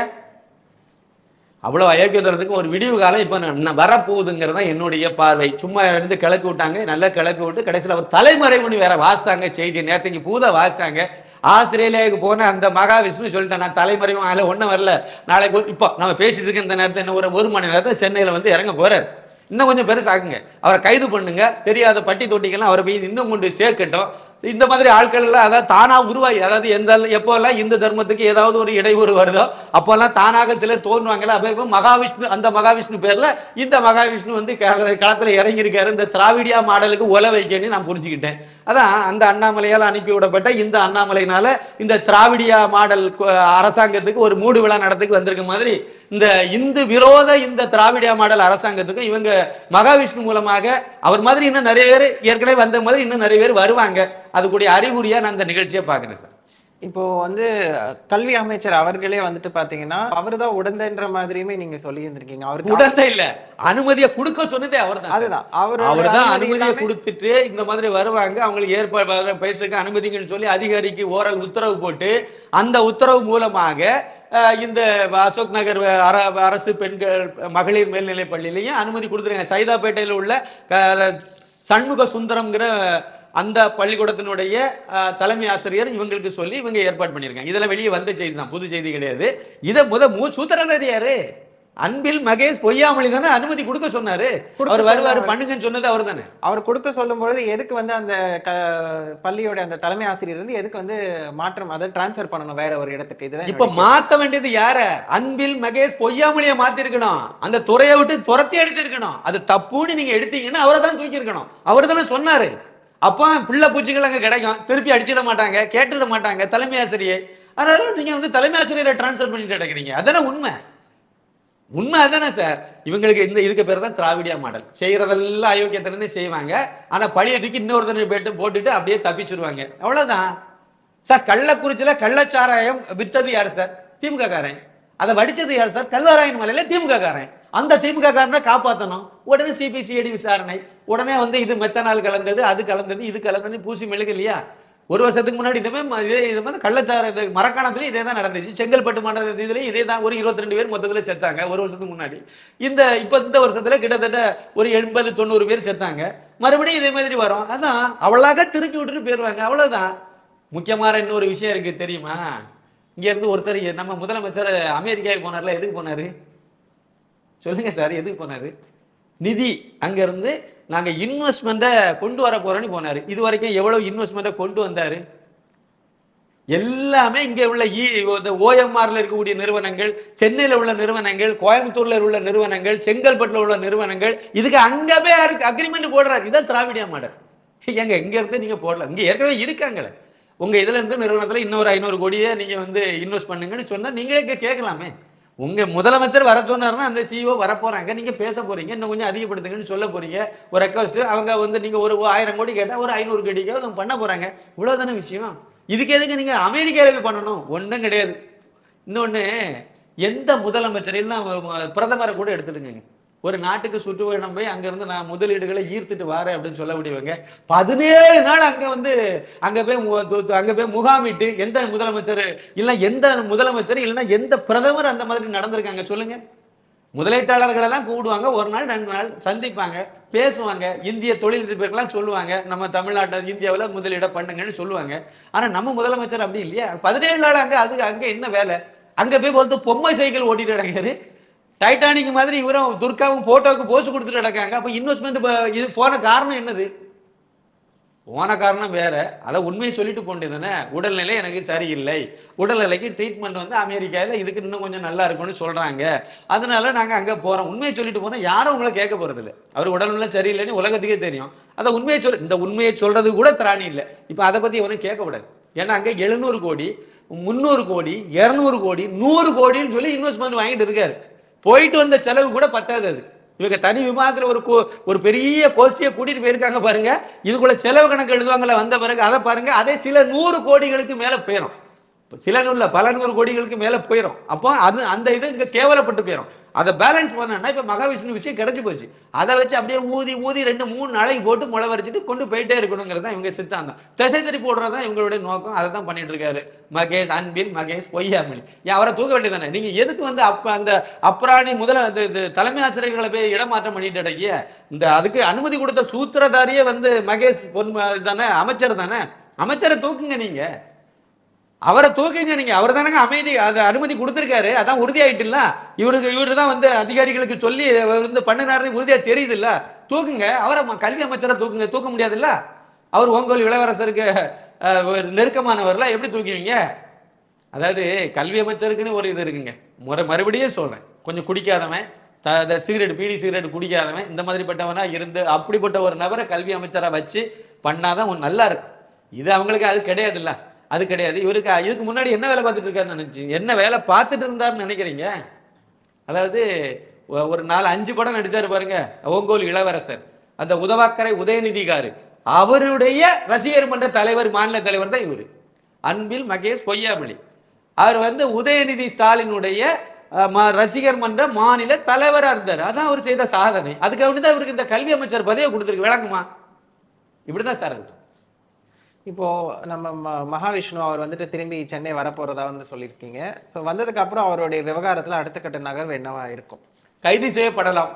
அவ்வளவு அயோக்கியத்துறதுக்கு ஒரு விடிவு காலம் இப்ப ந- வரப்போகுதுங்கிறது தான் என்னுடைய பார்வை சும்மா இருந்து கிளப்பி விட்டாங்க நல்லா கிளப்பி விட்டு கடைசியில் அவர் தலைமறைவுன்னு வேற வாசித்தாங்க செய்தி நேற்றுக்கு பூதா வாசித்தாங்க ஆஸ்திரேலியாவுக்கு போன அந்த மகாவிஷ்ணு சொல்லிட்டேன் நான் தலைமறைவும் அதில் ஒன்றும் வரல நாளைக்கு ஒரு- இப்போ நம்ம பேசிட்டு இருக்க இந்த நேரத்தில் இன்னும் ஒரு ஒரு மணி நேரத்தில் சென்னையில் வந்து இறங்க போறார் இன்னும் கொஞ்சம் பெருசாக்குங்க அவரை கைது பண்ணுங்க தெரியாத பட்டி தொட்டிக்கெல்லாம் அவரை போய் இன்னும் கொண்டு சேர்க்கட்டும் இந்த மாதிரி ஆட்கள் எல்லாம் அதாவது தானா உருவாகி அதாவது எந்த எப்போல்லாம் இந்து தர்மத்துக்கு ஏதாவது ஒரு இடையூறு வருதோ அப்போல்லாம் தானாக சிலர் தோன்றுவாங்கல்ல அப்போ இப்போ மகாவிஷ்ணு அந்த மகாவிஷ்ணு பேர்ல இந்த மகாவிஷ்ணு வந்து கள- களத்துல இறங்கியிருக்காரு இந்த திராவிடியா மாடலுக்கு உல வைக்கணும்னு நான் புரிஞ்சுக்கிட்டேன் அதான் அந்த அண்ணாமலையால் அனுப்பி விடப்பட்ட இந்த அண்ணாமலையினால இந்த திராவிடியா மாடல் கு- அரசாங்கத்துக்கு ஒரு மூடு விழா நடத்துக்கு வந்திருக்க மாதிரி இந்த இந்து விரோத இந்த திராவிடியா மாடல் அரசாங்கத்துக்கும் இவங்க மகாவிஷ்ணு மூலமாக அவர் மாதிரி இன்னும் நிறைய பேர் ஏற்கனவே வந்த மாதிரி இன்னும் நிறைய பேர் வருவாங்க அதுக்குடைய அறிகுறியா நான் இந்த நிகழ்ச்சியை பார்க்கிறேன் சார் இப்போ வந்து அஹ், கல்வி அமைச்சர் அவர்களே வந்துட்டு பாத்தீங்கன்னா அவர்தான் உடந்தைன்ற மாதிரியுமே நீங்க சொல்லி இருந்திருக்கீங்க அவருக்கு உடனே இல்ல அனுமதியை கொடுக்க சொன்னதே அவர்தான் அதுதான் அவரோட அவர் தான் அனுமதி அனுமதியை இல்லாம- கொடுத்துட்டு இந்த மாதிரி வருவாங்க அவங்களுக்கு ஏற்பாடு பேசுக்கு அனுமதிங்கன்னு சொல்லி அதிகாரிக்கு ஓரல் உத்தரவு போட்டு அந்த உத்தரவு மூலமாக அஹ், இந்த அசோக் நகர் அர- அரசு பெண்கள் மகளிர் மேல்நிலைப் பள்ளியிலையும் அனுமதி கொடுத்துருங்க சைதாப்பேட்டையில் உள்ள அஹ், சண்முக சுந்தரம்ங்கிற அந்த பள்ளிக்கூடத்தினுடைய அஹ், தலைமை ஆசிரியர் இவங்களுக்கு சொல்லி இவங்க ஏற்பாடு பண்ணியிருக்காங்க இதெல்லாம் வெளியே வந்த செய்தி தான் புது செய்தி கிடையாது இதை முத மூ சூத்திரதாரி யாரு அன்பில் மகேஷ் பொய்யாமொழி தானே அனுமதி கொடுக்க சொன்னாரு கொடுக்க அவர் வருவாரு சொன்னாரு. பண்ணுங்கன்னு சொன்னது அவர் தானே அவர் கொடுக்க சொல்லும் பொழுது எதுக்கு வந்து அந்த க- பள்ளியோட அந்த தலைமை ஆசிரியர் வந்து எதுக்கு வந்து மாற்றம் அதை டிரான்ஸ்ஃபர் பண்ணணும் வேற ஒரு இடத்துக்கு இதுதான் இப்ப என்னுடைய மாத்த வேண்டியது யார அன்பில் மகேஷ் பொய்யாமொழிய மாத்திருக்கணும் அந்த துறையை விட்டு துரத்தி எடுத்திருக்கணும் அது தப்புன்னு நீங்க எடுத்தீங்கன்னா அவரை தான் தூக்கி இருக்கணும் அவர் தானே சொன்னாரு அப்போ பிள்ளை பூச்சிகள் அங்க கிடைக்கும் திருப்பி அடிச்சிட மாட்டாங்க கேட்டுட மாட்டாங்க தலைமை ஆசிரியை அதனால நீங்க வந்து தலைமை ஆசிரியரை டிரான்ஸ்ஃபர் பண்ணிட்டு கிடக்குறீங்க அதானே உண்மை உண்மை அதானே சார் இவங்களுக்கு இந்த இதுக்கு பேர் தான் திராவிடியா மாடல் செய்யறதெல்லாம் அயோக்கியத்திலிருந்து செய்வாங்க ஆனா பழிய தூக்கி இன்னொருத்தனை போட்டு போட்டுட்டு அப்படியே தப்பிச்சிருவாங்க அவ்வளவுதான் சார் கள்ளக்குறிச்சியில கள்ளச்சாராயம் வித்தது யாரு சார் திமுக காரன் அதை வடிச்சது யார் சார் கல்வராயன் மலையில திமுக காரன் அந்த திமுக காரன் தான் காப்பாத்தணும் உடனே சிபிசிஐடி விசாரணை உடனே வந்து இது மெத்தனால் கலந்தது அது கலந்தது இது கலந்தது பூசி மெழுகு இல்லையா ஒரு வருஷத்துக்கு முன்னாடி இதுவே ம- இதே இது மாதிரி கள்ளச்சார இது மரக்காணத்துலயும் இதே தான் நடந்துச்சு செங்கல்பட்டு மண்டல இதுலயும் இதே தான் ஒரு இருபத்தி ரெண்டு பேர் மொத்தத்துல செத்தாங்க ஒரு வருஷத்துக்கு முன்னாடி இந்த இப்ப இந்த வருஷத்துல கிட்டத்தட்ட ஒரு எண்பது தொண்ணூறு பேர் செத்தாங்க மறுபடியும் இதே மாதிரி வரும் அதான் அவ்வளோக திருப்பி விட்டுட்டு போயிடுவாங்க அவ்வளவுதான் முக்கியமான இன்னொரு விஷயம் இருக்கு தெரியுமா இங்க இருந்து ஒருத்தர் நம்ம முதலமைச்சர் அமெரிக்காவுக்கு போனார்ல எதுக்கு போனாரு சொல்லுங்க சார் எதுக்கு போனாரு நிதி அங்கிருந்து நாங்க இன்வெஸ்ட்மெண்ட்டை கொண்டு வர போறோம்னு போனாரு இது வரைக்கும் எவ்வளவு இன்வெஸ்ட்மெண்ட்டை கொண்டு வந்தாரு எல்லாமே இங்க உள்ள இ இந்த ஓஎம்ஆர்ல இருக்கக்கூடிய நிறுவனங்கள் சென்னையில உள்ள நிறுவனங்கள் கோயம்புத்தூர்ல உள்ள நிறுவனங்கள் செங்கல்பட்டுல உள்ள நிறுவனங்கள் இதுக்கு அங்கவே அக்ரிமெண்ட் போடுறாரு இதான் திராவிடியா மாடல் எங்க இங்க இருந்து நீங்க போடல இங்க ஏற்கனவே இருக்காங்களே உங்க இதுல இருந்து நிறுவனத்துல இன்னொரு ஐநூறு கோடியை நீங்க வந்து இன்வெஸ்ட் பண்ணுங்கன்னு சொன்னா நீங்களே இங்க கேட்கலாமே உங்க முதலமைச்சர் வர சொன்னாருன்னா அந்த சிஓ வர போறாங்க நீங்க பேச போறீங்க இன்னும் கொஞ்சம் அதிகப்படுத்துங்கன்னு சொல்ல போறீங்க ஒரு ரெக்வஸ்ட் அவங்க வந்து நீங்க ஒரு ஆயிரம் கோடி கேட்டா ஒரு ஐநூறு கோடிக்கோ அவங்க பண்ண போறாங்க இவ்வளவுதானே விஷயம் இதுக்கு எதுக்கு நீங்க அமெரிக்காவில் போய் பண்ணணும் ஒண்ணும் கிடையாது இன்னொன்னு எந்த முதலமைச்சர் இல்ல பிரதமரை கூட எடுத்துடுங்க ஒரு நாட்டுக்கு சுற்றுப்பயணம் போய் அங்கிருந்து நான் முதலீடுகளை ஈர்த்துட்டு வரேன் அப்படின்னு சொல்லக்கூடியவங்க பதினேழு நாள் அங்க வந்து அங்க போய் மு- து- து- அங்க போய் முகாமிட்டு எந்த முதலமைச்சர் இல்ல எந்த முதலமைச்சர் இல்லைன்னா எந்த பிரதமர் அந்த மாதிரி நடந்திருக்காங்க சொல்லுங்க முதலீட்டாளர்கள் எல்லாம் கூடுவாங்க ஒரு நாள் ரெண்டு நாள் சந்திப்பாங்க பேசுவாங்க இந்திய தொழிலதிபர்கள்லாம் சொல்லுவாங்க நம்ம தமிழ்நாட்டில் இந்தியாவில் முதலீட பண்ணுங்கன்னு சொல்லுவாங்க ஆனா நம்ம முதலமைச்சர் அப்படி இல்லையா பதினேழு நாள் அங்க அது அங்க என்ன வேலை அங்க போய் போது பொம்மை சைக்கிள் ஓட்டிட்டு கிடக்காரு டைட்டானிக் மாதிரி இவரும் துர்காவும் போட்டோவுக்கு போஸ் கொடுத்துட்டு கிடக்காங்க அப்ப இன்வெஸ்ட்மெண்ட் இது போன காரணம் என்னது போன காரணம் வேற அதை உண்மையை சொல்லிட்டு போண்டதுதானே உடல்நிலை எனக்கு சரியில்லை உடல்நிலைக்கு ட்ரீட்மெண்ட் வந்து அமெரிக்காவில் இதுக்கு இன்னும் கொஞ்சம் நல்லா இருக்கும்னு சொல்றாங்க அதனால நாங்க அங்க போறோம் உண்மையை சொல்லிட்டு போறோம் யாரும் உங்களை கேட்க போறது இல்லை அவர் உடல்நிலை சரியில்லைன்னு உலகத்துக்கே தெரியும் அதை உண்மையை சொல் இந்த உண்மையை சொல்றது கூட திராணி இல்லை இப்போ அதை பத்தி இவனும் கேட்கக்கூடாது ஏன்னா அங்க எழுநூறு கோடி முந்நூறு கோடி இருநூறு கோடி நூறு கோடின்னு சொல்லி இன்வெஸ்ட்மெண்ட் வாங்கிட்டு இருக்காரு போயிட்டு வந்த செலவு கூட பத்தாது அது இவங்க தனி விமானத்துல ஒரு கோ- ஒரு பெரிய கோஷ்டியை கூட்டிட்டு போயிருக்காங்க பாருங்க இதுக்குள்ள செலவு கணக்கு எழுதுவாங்கல்ல வந்த பிறகு அதை பாருங்க அதே சில நூறு கோடிகளுக்கு மேல போயிடும் இப்ப சில நூறுல பல நூறு கோடிகளுக்கு மேல போயிடும் அப்போ அது அந்த இது இங்க கேவலப்பட்டு போயிடும் அதை பேலன்ஸ் பண்ணா இப்ப மகாவிஷ்ணு விஷயம் கிடைச்சு போச்சு அதை வச்சு அப்படியே ஊதி ஊதி ரெண்டு மூணு நாளைக்கு போட்டு முளை வரைச்சிட்டு கொண்டு போயிட்டே இருக்கணுங்கிறது தான் இவங்க சித்தாந்தம் திசை திருப்பி போடுறது தான் இவங்களுடைய நோக்கம் அதை தான் பண்ணிட்டு இருக்காரு மகேஷ் அன்பில் மகேஷ் பொய்யாமொழி ஏன் அவரை தூக்க வேண்டியதானே நீங்க எதுக்கு வந்து அப்ப அந்த அப்ராணி முதல இது இது தலைமை ஆசிரியர்களை போய் இடமாற்றம் பண்ணிட்டு அடக்கிய இந்த அதுக்கு அனுமதி கொடுத்த சூத்திரதாரியே வந்து மகேஷ் பொன் தானே அமைச்சர் தானே அமைச்சரை தூக்குங்க நீங்க அவரை தூக்குங்க நீங்க அவர் தானங்க அமைதி அது அனுமதி கொடுத்திருக்காரு அதான் உறுதியாயிட்டுல்ல இவருக்கு இவரு தான் வந்து அதிகாரிகளுக்கு சொல்லி இவர் வந்து பண்ணினாரு உறுதியா தெரியுதுல்ல தூக்குங்க அவரை ம- கல்வி அமைச்சரை தூக்குங்க தூக்க முடியாதுல்ல அவர் ஓங்கோல் இளவரசருக்கு அஹ், ஒரு நெருக்கமானவர்ல எப்படி தூக்குவீங்க அதாவது கல்வி அமைச்சருக்குன்னு ஒரு இது இருக்குங்க முறை மறுபடியும் சொல்றேன் கொஞ்சம் குடிக்காதவன் த- த- சிகரெட் பீடி சிகரெட் குடிக்காதவன் இந்த மாதிரிப்பட்டவனா இருந்து அப்படிப்பட்ட ஒரு நபரை கல்வி அமைச்சரா வச்சு பண்ணாதான் உன் நல்லா இருக்கும் இது அவங்களுக்கு அது கிடையாதுல்ல அது கிடையாது இவருக்கு இதுக்கு முன்னாடி என்ன வேலை பார்த்துட்டு இருக்காருன்னு நினைச்சு என்ன வேலை பார்த்துட்டு இருந்தாருன்னு நினைக்கிறீங்க அதாவது ஒ- ஒரு நாலு அஞ்சு படம் நடிச்சாரு பாருங்க ஓங்கோல் இளவரசர் அந்த உதவாக்கரை உதயநிதிகாரு அவருடைய ரசிகர் மன்ற தலைவர் மாநில தலைவர் தான் இவரு அன்பில் மகேஷ் பொய்யாமொழி அவர் வந்து உதயநிதி ஸ்டாலினுடைய அஹ், ம- ரசிகர் மன்ற மாநில தலைவரா இருந்தார் அதான் அவர் செய்த சாதனை அதுக்கு தான் இவருக்கு இந்த கல்வி அமைச்சர் பதவியை கொடுத்துருக்கு விளங்குமா இப்படிதான் சார் இருக்கு இப்போ நம்ம ம- மகாவிஷ்ணு அவர் வந்துட்டு திரும்பி சென்னை வரப்போறதா வந்து சொல்லியிருக்கீங்க ஸோ வந்ததுக்கு அப்புறம் அவருடைய விவகாரத்துல அடுத்த கட்ட நகர்வு என்னவா இருக்கும் கைது செய்யப்படலாம்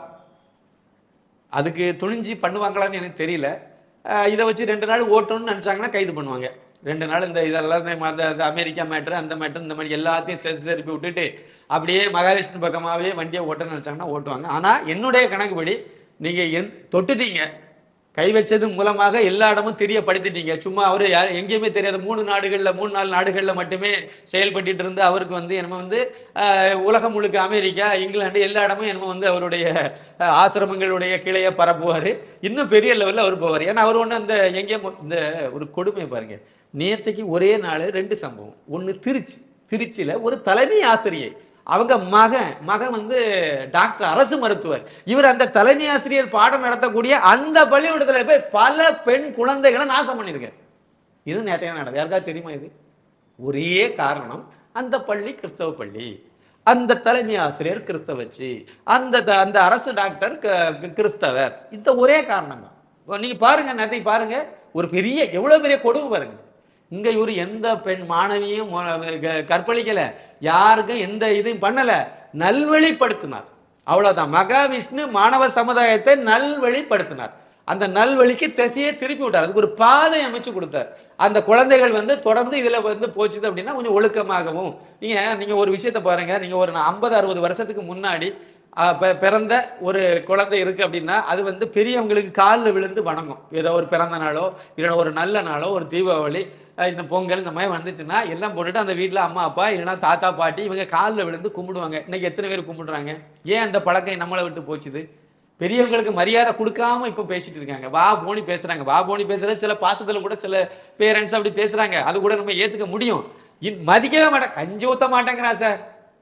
அதுக்கு துணிஞ்சு பண்ணுவாங்களான்னு எனக்கு தெரியல அஹ் இதை வச்சு ரெண்டு நாள் ஓட்டணும்னு நினைச்சாங்கன்னா கைது பண்ணுவாங்க ரெண்டு நாள் இந்த இதெல்லாம் இந்த ம- இந்த அமெரிக்கா மேட்ரு அந்த மேட்ரு இந்த மாதிரி எல்லாத்தையும் செசு செருப்பி விட்டுட்டு அப்படியே மகாவிஷ்ணு பக்கமாகவே வண்டியை ஓட்டணும்னு நினைச்சாங்கன்னா ஓட்டுவாங்க ஆனா என்னுடைய கணக்குப்படி நீங்க எந் தொட்டுட்டீங்க கை வச்சது மூலமாக எல்லா இடமும் தெரியப்படுத்திட்டீங்க சும்மா அவரு யார் எங்கேயுமே தெரியாத மூணு நாடுகள்ல மூணு நாலு நாடுகள்ல மட்டுமே செயல்பட்டுட்டு இருந்து அவருக்கு வந்து என்னமோ வந்து ஆஹ், உலகம் முழுக்க அமெரிக்கா இங்கிலாந்து எல்லா இடமும் என்னமோ வந்து அவருடைய ஆஹ், ஆசிரமங்களுடைய கிளையை பரப்புவார் இன்னும் பெரிய லெவலில் அவர் போவார் ஏன்னா அவர் ஒன்று அந்த எங்கேயோ மொ- இந்த ஒரு கொடுமை பாருங்க நேத்தைக்கு ஒரே நாள் ரெண்டு சம்பவம் ஒன்று திருச்சி திருச்சியில ஒரு தலைமை ஆசிரியை அவங்க மகன் மகன் வந்து டாக்டர் அரசு மருத்துவர் இவர் அந்த தலைமை ஆசிரியர் பாடம் நடத்தக்கூடிய அந்த பள்ளிக்கூடத்துல போய் பல பெண் குழந்தைகளை நாசம் பண்ணியிருக்காரு இது நேற்றைய நடந்தது யாருக்காவது தெரியுமா இது ஒரே காரணம் அந்த பள்ளி கிறிஸ்தவ பள்ளி அந்த தலைமை ஆசிரியர் கிறிஸ்தவச்சு அந்த த- அந்த அரசு டாக்டர் க- கிறிஸ்தவர் இந்த ஒரே காரணம் தான் இப்போ நீங்க பாருங்க நேற்றைக்கு பாருங்க ஒரு பெரிய எவ்வளவு பெரிய கொடுமை பாருங்க இங்க இவரு எந்த பெண் மாணவியும் மோ- க- கற்பழிக்கல யாருக்கும் எந்த இதையும் பண்ணல நல்வழிப்படுத்தினார் அவ்வளவுதான் மகாவிஷ்ணு மாணவ சமுதாயத்தை நல்வழிப்படுத்தினார் அந்த நல்வழிக்கு திசையை திருப்பி விட்டார் அதுக்கு ஒரு பாதை அமைச்சு கொடுத்தார் அந்த குழந்தைகள் வந்து தொடர்ந்து இதுல வந்து போச்சுது அப்படின்னா கொஞ்சம் ஒழுக்கமாகவும் நீங்க நீங்க ஒரு விஷயத்தை பாருங்க நீங்க ஒரு ஐம்பது அறுபது வருஷத்துக்கு முன்னாடி அஹ், பி- பிறந்த ஒரு குழந்தை இருக்கு அப்படின்னா அது வந்து பெரியவங்களுக்கு காலில் விழுந்து வணங்கும் ஏதோ ஒரு பிறந்த நாளோ இல்லை ஒரு நல்ல நாளோ ஒரு தீபாவளி அஹ், இந்த பொங்கல் இந்த மாதிரி வந்துச்சுன்னா எல்லாம் போட்டுட்டு அந்த வீட்டில் அம்மா அப்பா இல்லைன்னா தாத்தா பாட்டி இவங்க காலில் விழுந்து கும்பிடுவாங்க இன்னைக்கு எத்தனை பேர் கும்பிடுறாங்க ஏன் அந்த பழக்கம் நம்மளை விட்டு போச்சுது பெரியவங்களுக்கு மரியாதை கொடுக்காம இப்ப பேசிட்டு இருக்காங்க வா போனி பேசுறாங்க வா போனி பேசுறது சில பாசத்துல கூட சில பேரண்ட்ஸ் அப்படி பேசுறாங்க அது கூட நம்ம ஏத்துக்க முடியும் இன்- மதிக்கவே மாட்டேன் கஞ்சி ஊத்த மாட்டேங்கிறான் சார்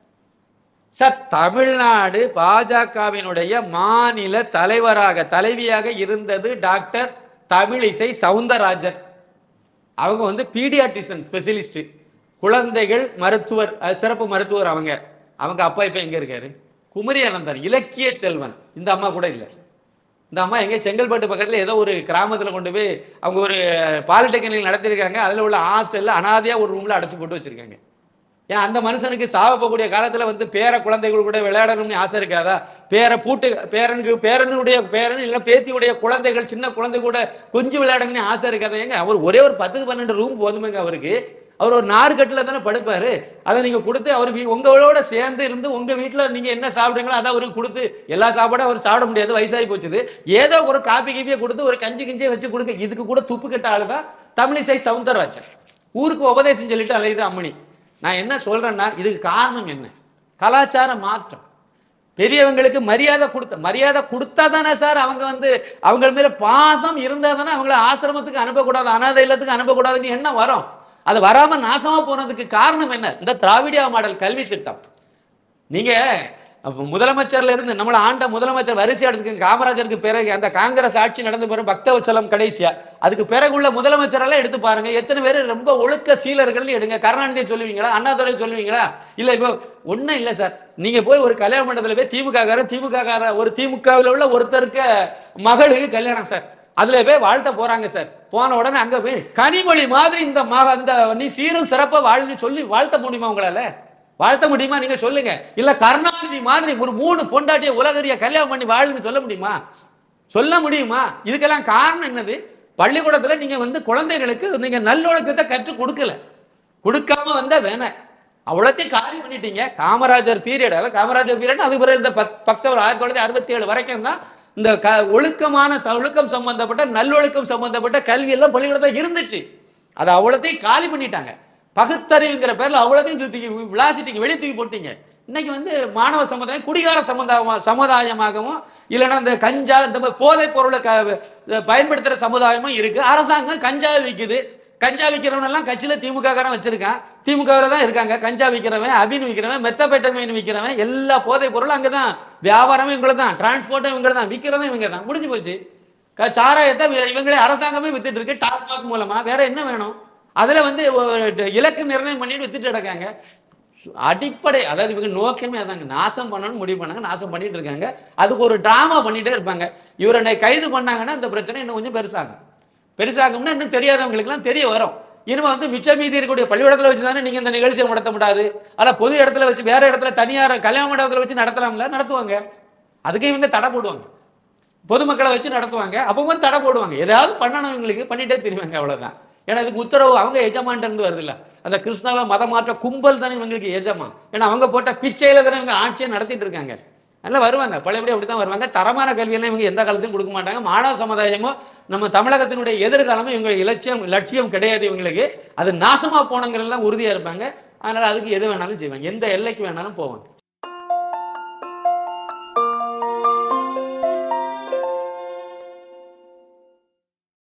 சார் தமிழ்நாடு பாஜகவினுடைய மாநில தலைவராக தலைவியாக இருந்தது டாக்டர் தமிழிசை சவுந்தரராஜன் அவங்க வந்து பீடியாட்ரிஷன் ஸ்பெஷலிஸ்ட் குழந்தைகள் மருத்துவர் அஹ், சிறப்பு மருத்துவர் அவங்க அவங்க அப்பா இப்ப எங்க இருக்காரு குமரி அனந்தன் இலக்கிய செல்வன் இந்த அம்மா கூட இல்லை இந்த அம்மா எங்க செங்கல்பட்டு பக்கத்துல ஏதோ ஒரு கிராமத்துல கொண்டு போய் அவங்க ஒரு பாலிடெக்னிக் நடத்திருக்காங்க அதுல உள்ள ஹாஸ்டல்ல அனாதையா ஒரு ரூம்ல அடைச்சு போட்டு வச்சிருக்காங்க ஏன் அந்த மனுஷனுக்கு சாவ போகக்கூடிய காலத்துல வந்து பேர குழந்தைகள் கூட விளையாடணும்னு ஆசை இருக்காதா பேர பூட்டு பேரனுக்கு பேரனுடைய பேரன் இல்ல பேத்தியுடைய குழந்தைகள் சின்ன குழந்தை கூட கொஞ்சம் விளையாடணும்னு ஆசை இருக்காதா ஏங்க அவர் ஒரே ஒரு பத்துக்கு பன்னெண்டு ரூம் போதுமேங்க அவருக்கு அவர் ஒரு நார்கட்டில் தானே படுப்பாரு அதை நீங்க கொடுத்து அவர் வீ- உங்களோட சேர்ந்து இருந்து உங்க வீட்டுல நீங்க என்ன சாப்பிடுறீங்களோ அதை அவருக்கு கொடுத்து எல்லா சாப்பாடும் அவர் சாப்பிட முடியாது வயசாகி போச்சுது ஏதோ ஒரு காப்பி கீப்பியை கொடுத்து ஒரு கஞ்சி கிஞ்சியை வச்சு கொடுங்க இதுக்கு கூட துப்பு கெட்ட ஆளுதான் தமிழிசை சவுந்தரராஜன் ஊருக்கு உபதேசம் சொல்லிட்டு அலையுது அம்மணி நான் என்ன சொல்றேன்னா இதுக்கு காரணம் என்ன கலாச்சார மாற்றம் பெரியவங்களுக்கு மரியாதை கொடுத்த மரியாதை கொடுத்தா தானே சார் அவங்க வந்து அவங்க மேல பாசம் இருந்தா தானே அவங்கள ஆசிரமத்துக்கு அனுப்பக்கூடாது அனாதை இல்லத்துக்கு அனுப்பக்கூடாதுன்னு என்ன வரும் அது வராம நாசமா போனதுக்கு காரணம் என்ன இந்த திராவிடியா மாடல் கல்வி திட்டம் நீங்க அப்ப முதலமைச்சர்ல இருந்து நம்மள ஆண்ட முதலமைச்சர் வரிசை எடுத்துக்க காமராஜருக்கு பிறகு அந்த காங்கிரஸ் ஆட்சி நடந்து பிறகு பக்தவச்சலம் கடைசியா அதுக்கு பிறகு உள்ள முதலமைச்சர் எல்லாம் எடுத்து பாருங்க எத்தனை பேர் ரொம்ப ஒழுக்க சீலர்கள்னு எடுங்க கருணாநிதியை சொல்லுவீங்களா அண்ணாதுரை சொல்லுவீங்களா இல்ல இப்போ ஒண்ணும் இல்ல சார் நீங்க போய் ஒரு கல்யாண மண்டபத்துல போய் திமுக காரன் திமுக கார ஒரு திமுகவில் உள்ள ஒருத்தருக்கு மகளுக்கு கல்யாணம் சார் அதுல போய் வாழ்த்த போறாங்க சார் போன உடனே அங்க போய் கனிமொழி மாதிரி இந்த மக அந்த நீ சீரும் சிறப்பா வாழ்னு சொல்லி வாழ்த்த முடியுமா உங்களால வாழ்த்த முடியுமா நீங்க சொல்லுங்க இல்ல கருணாநிதி மாதிரி ஒரு மூணு பொண்டாட்டிய உலகறிய கல்யாணம் பண்ணி வாழுன்னு சொல்ல முடியுமா சொல்ல முடியுமா இதுக்கெல்லாம் காரணம் என்னது பள்ளிக்கூடத்துல நீங்க வந்து குழந்தைகளுக்கு நீங்க நல்லொழுக்கத்தை கற்றுக் கொடுக்கல கொடுக்காம வந்தா வேணாம் அவ்வளோத்தையும் காரியம் பண்ணிட்டீங்க காமராஜர் பீரியட் அதாவது காமராஜர் பீரியட் அது பிறகு இந்த பத்- பக்தவர் ஆயிரத்தி தொள்ளாயிரத்தி அறுபத்தி ஏழு வரைக்கும் தான் இந்த க ஒழுக்கமான ச- ஒழுக்கம் சம்பந்தப்பட்ட நல்லொழுக்கம் சம்பந்தப்பட்ட கல்வி எல்லாம் பள்ளிக்கூடத்தில் இருந்துச்சு அதை அவ்வளோத்தையும் காலி பண்ணிட்டாங்க பகுத்தறிவுங்கிற பேர்ல அவ்வளோத்தையும் தூக்கி விளாசிட்டீங்க வெளியே தூக்கி போட்டீங்க இன்னைக்கு வந்து மாணவ சமுதாயம் குடிகார சமுதாயமா சமுதாயமாகவும் இல்லைன்னா இந்த கஞ்சா இந்த மாதிரி போதைப் பொருளை க பயன்படுத்துற சமுதாயமும் இருக்கு அரசாங்கம் கஞ்சா விற்குது கஞ்சா விற்கிறவன் எல்லாம் கட்சியில திமுக காரன் வச்சிருக்கான் திமுகவில் தான் இருக்காங்க கஞ்சா விற்கிறவன் அபின் விற்கிறவன் மெத்தபெட்டமைன் விற்கிறவன் எல்லா போதைப் பொருளும் அங்கதான் வியாபாரமும் இவங்கள தான் டிரான்ஸ்போர்ட்டும் இவங்க தான் விற்கிறதும் இவங்க தான் முடிஞ்சு போச்சு க- சாராயத்தை வி- இவங்களே அரசாங்கமே வித்துட்டு இருக்கு டாஸ்மாக் மூலமா வேற என்ன வேணும் அதுல வந்து ஒரு இலக்கு நிர்ணயம் பண்ணிட்டு வித்துட்டு கிடக்காங்க சு- அடிப்படை அதாவது இவங்க நோக்கமே அதாங்க நாசம் பண்ணணும்னு முடிவு பண்ணாங்க நாசம் பண்ணிட்டு இருக்காங்க அதுக்கு ஒரு டிராமா பண்ணிட்டே இருப்பாங்க இவரை இன்னைக்கு கைது பண்ணாங்கன்னா இந்த பிரச்சனை இன்னும் கொஞ்சம் பெருசாகும் பெருசாகும்னா இன்னும் தெரியாதவங்களுக்குலாம் தெரிய வரும் இனிமே வந்து மிச்ச மீதி இருக்கக்கூடிய பள்ளிக்கூடத்துல வச்சு தானே நீங்க இந்த நிகழ்ச்சியை நடத்த முடியாது ஆனா பொது இடத்துல வச்சு வேற இடத்துல தனியார் கல்யாண மண்டபத்துல வச்சு நடத்தலாம்ல நடத்துவாங்க அதுக்கு இவங்க தடை போடுவாங்க பொதுமக்களை வச்சு நடத்துவாங்க அப்போ வந்து தடை போடுவாங்க ஏதாவது பண்ணணும் இவங்களுக்கு பண்ணிட்டே தெரிவாங்க அவ்வளவுதான் ஏன்னா இதுக்கு உத்தரவு அவங்க எஜமான்ட்ட இருந்து வருது இல்ல அந்த கிறிஸ்தவ மதம் மாற்ற கும்பல் தானே இவங்களுக்கு எஜமான் ஏன்னா அவங்க போட்ட பிச்சையில தானே இவங்க ஆட்சியை நடத்திட்டு இருக்காங்க நல்லா வருவாங்க பழையபடி அப்படி தான் வருவாங்க தரமான கல்வியெல்லாம் இவங்க எந்த காலத்தையும் கொடுக்க மாட்டாங்க மாணவ சமுதாயமும் நம்ம தமிழகத்தினுடைய எதிர்காலமும் இவங்க இலட்சியம் லட்சியம் கிடையாது இவங்களுக்கு அது நாசமா போனங்கிறதெல்லாம் உறுதியா இருப்பாங்க அதனால அதுக்கு எது வேணாலும் செய்வாங்க எந்த எல்லைக்கு வேணாலும் போவாங்க